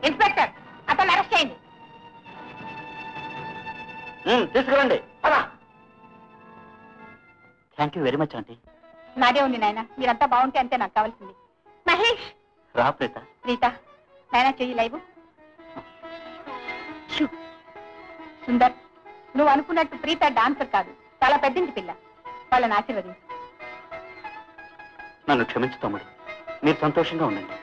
ఇన్స్పెక్టర్ అతను అరెస్ట్ చేయండి తీసుకురండి thank you very much aunty నాదే ఉంది నాయన మీరంతా బాగుంటే అంతే నాకు కావాల్సింది మహేష్ రా ప్రీత ప్రీత నాయన చెయ్యి లైవ్ షూ. సుందర్ నువ్వు అనుకున్నట్టు ప్రీత డాన్సర్ కాదు చాలా పెద్దింటి పిల్ల వాళ్ళని ఆశీర్వదించు నన్ను క్షమించు తమ్ముడు మీరు సంతోషంగా ఉండండి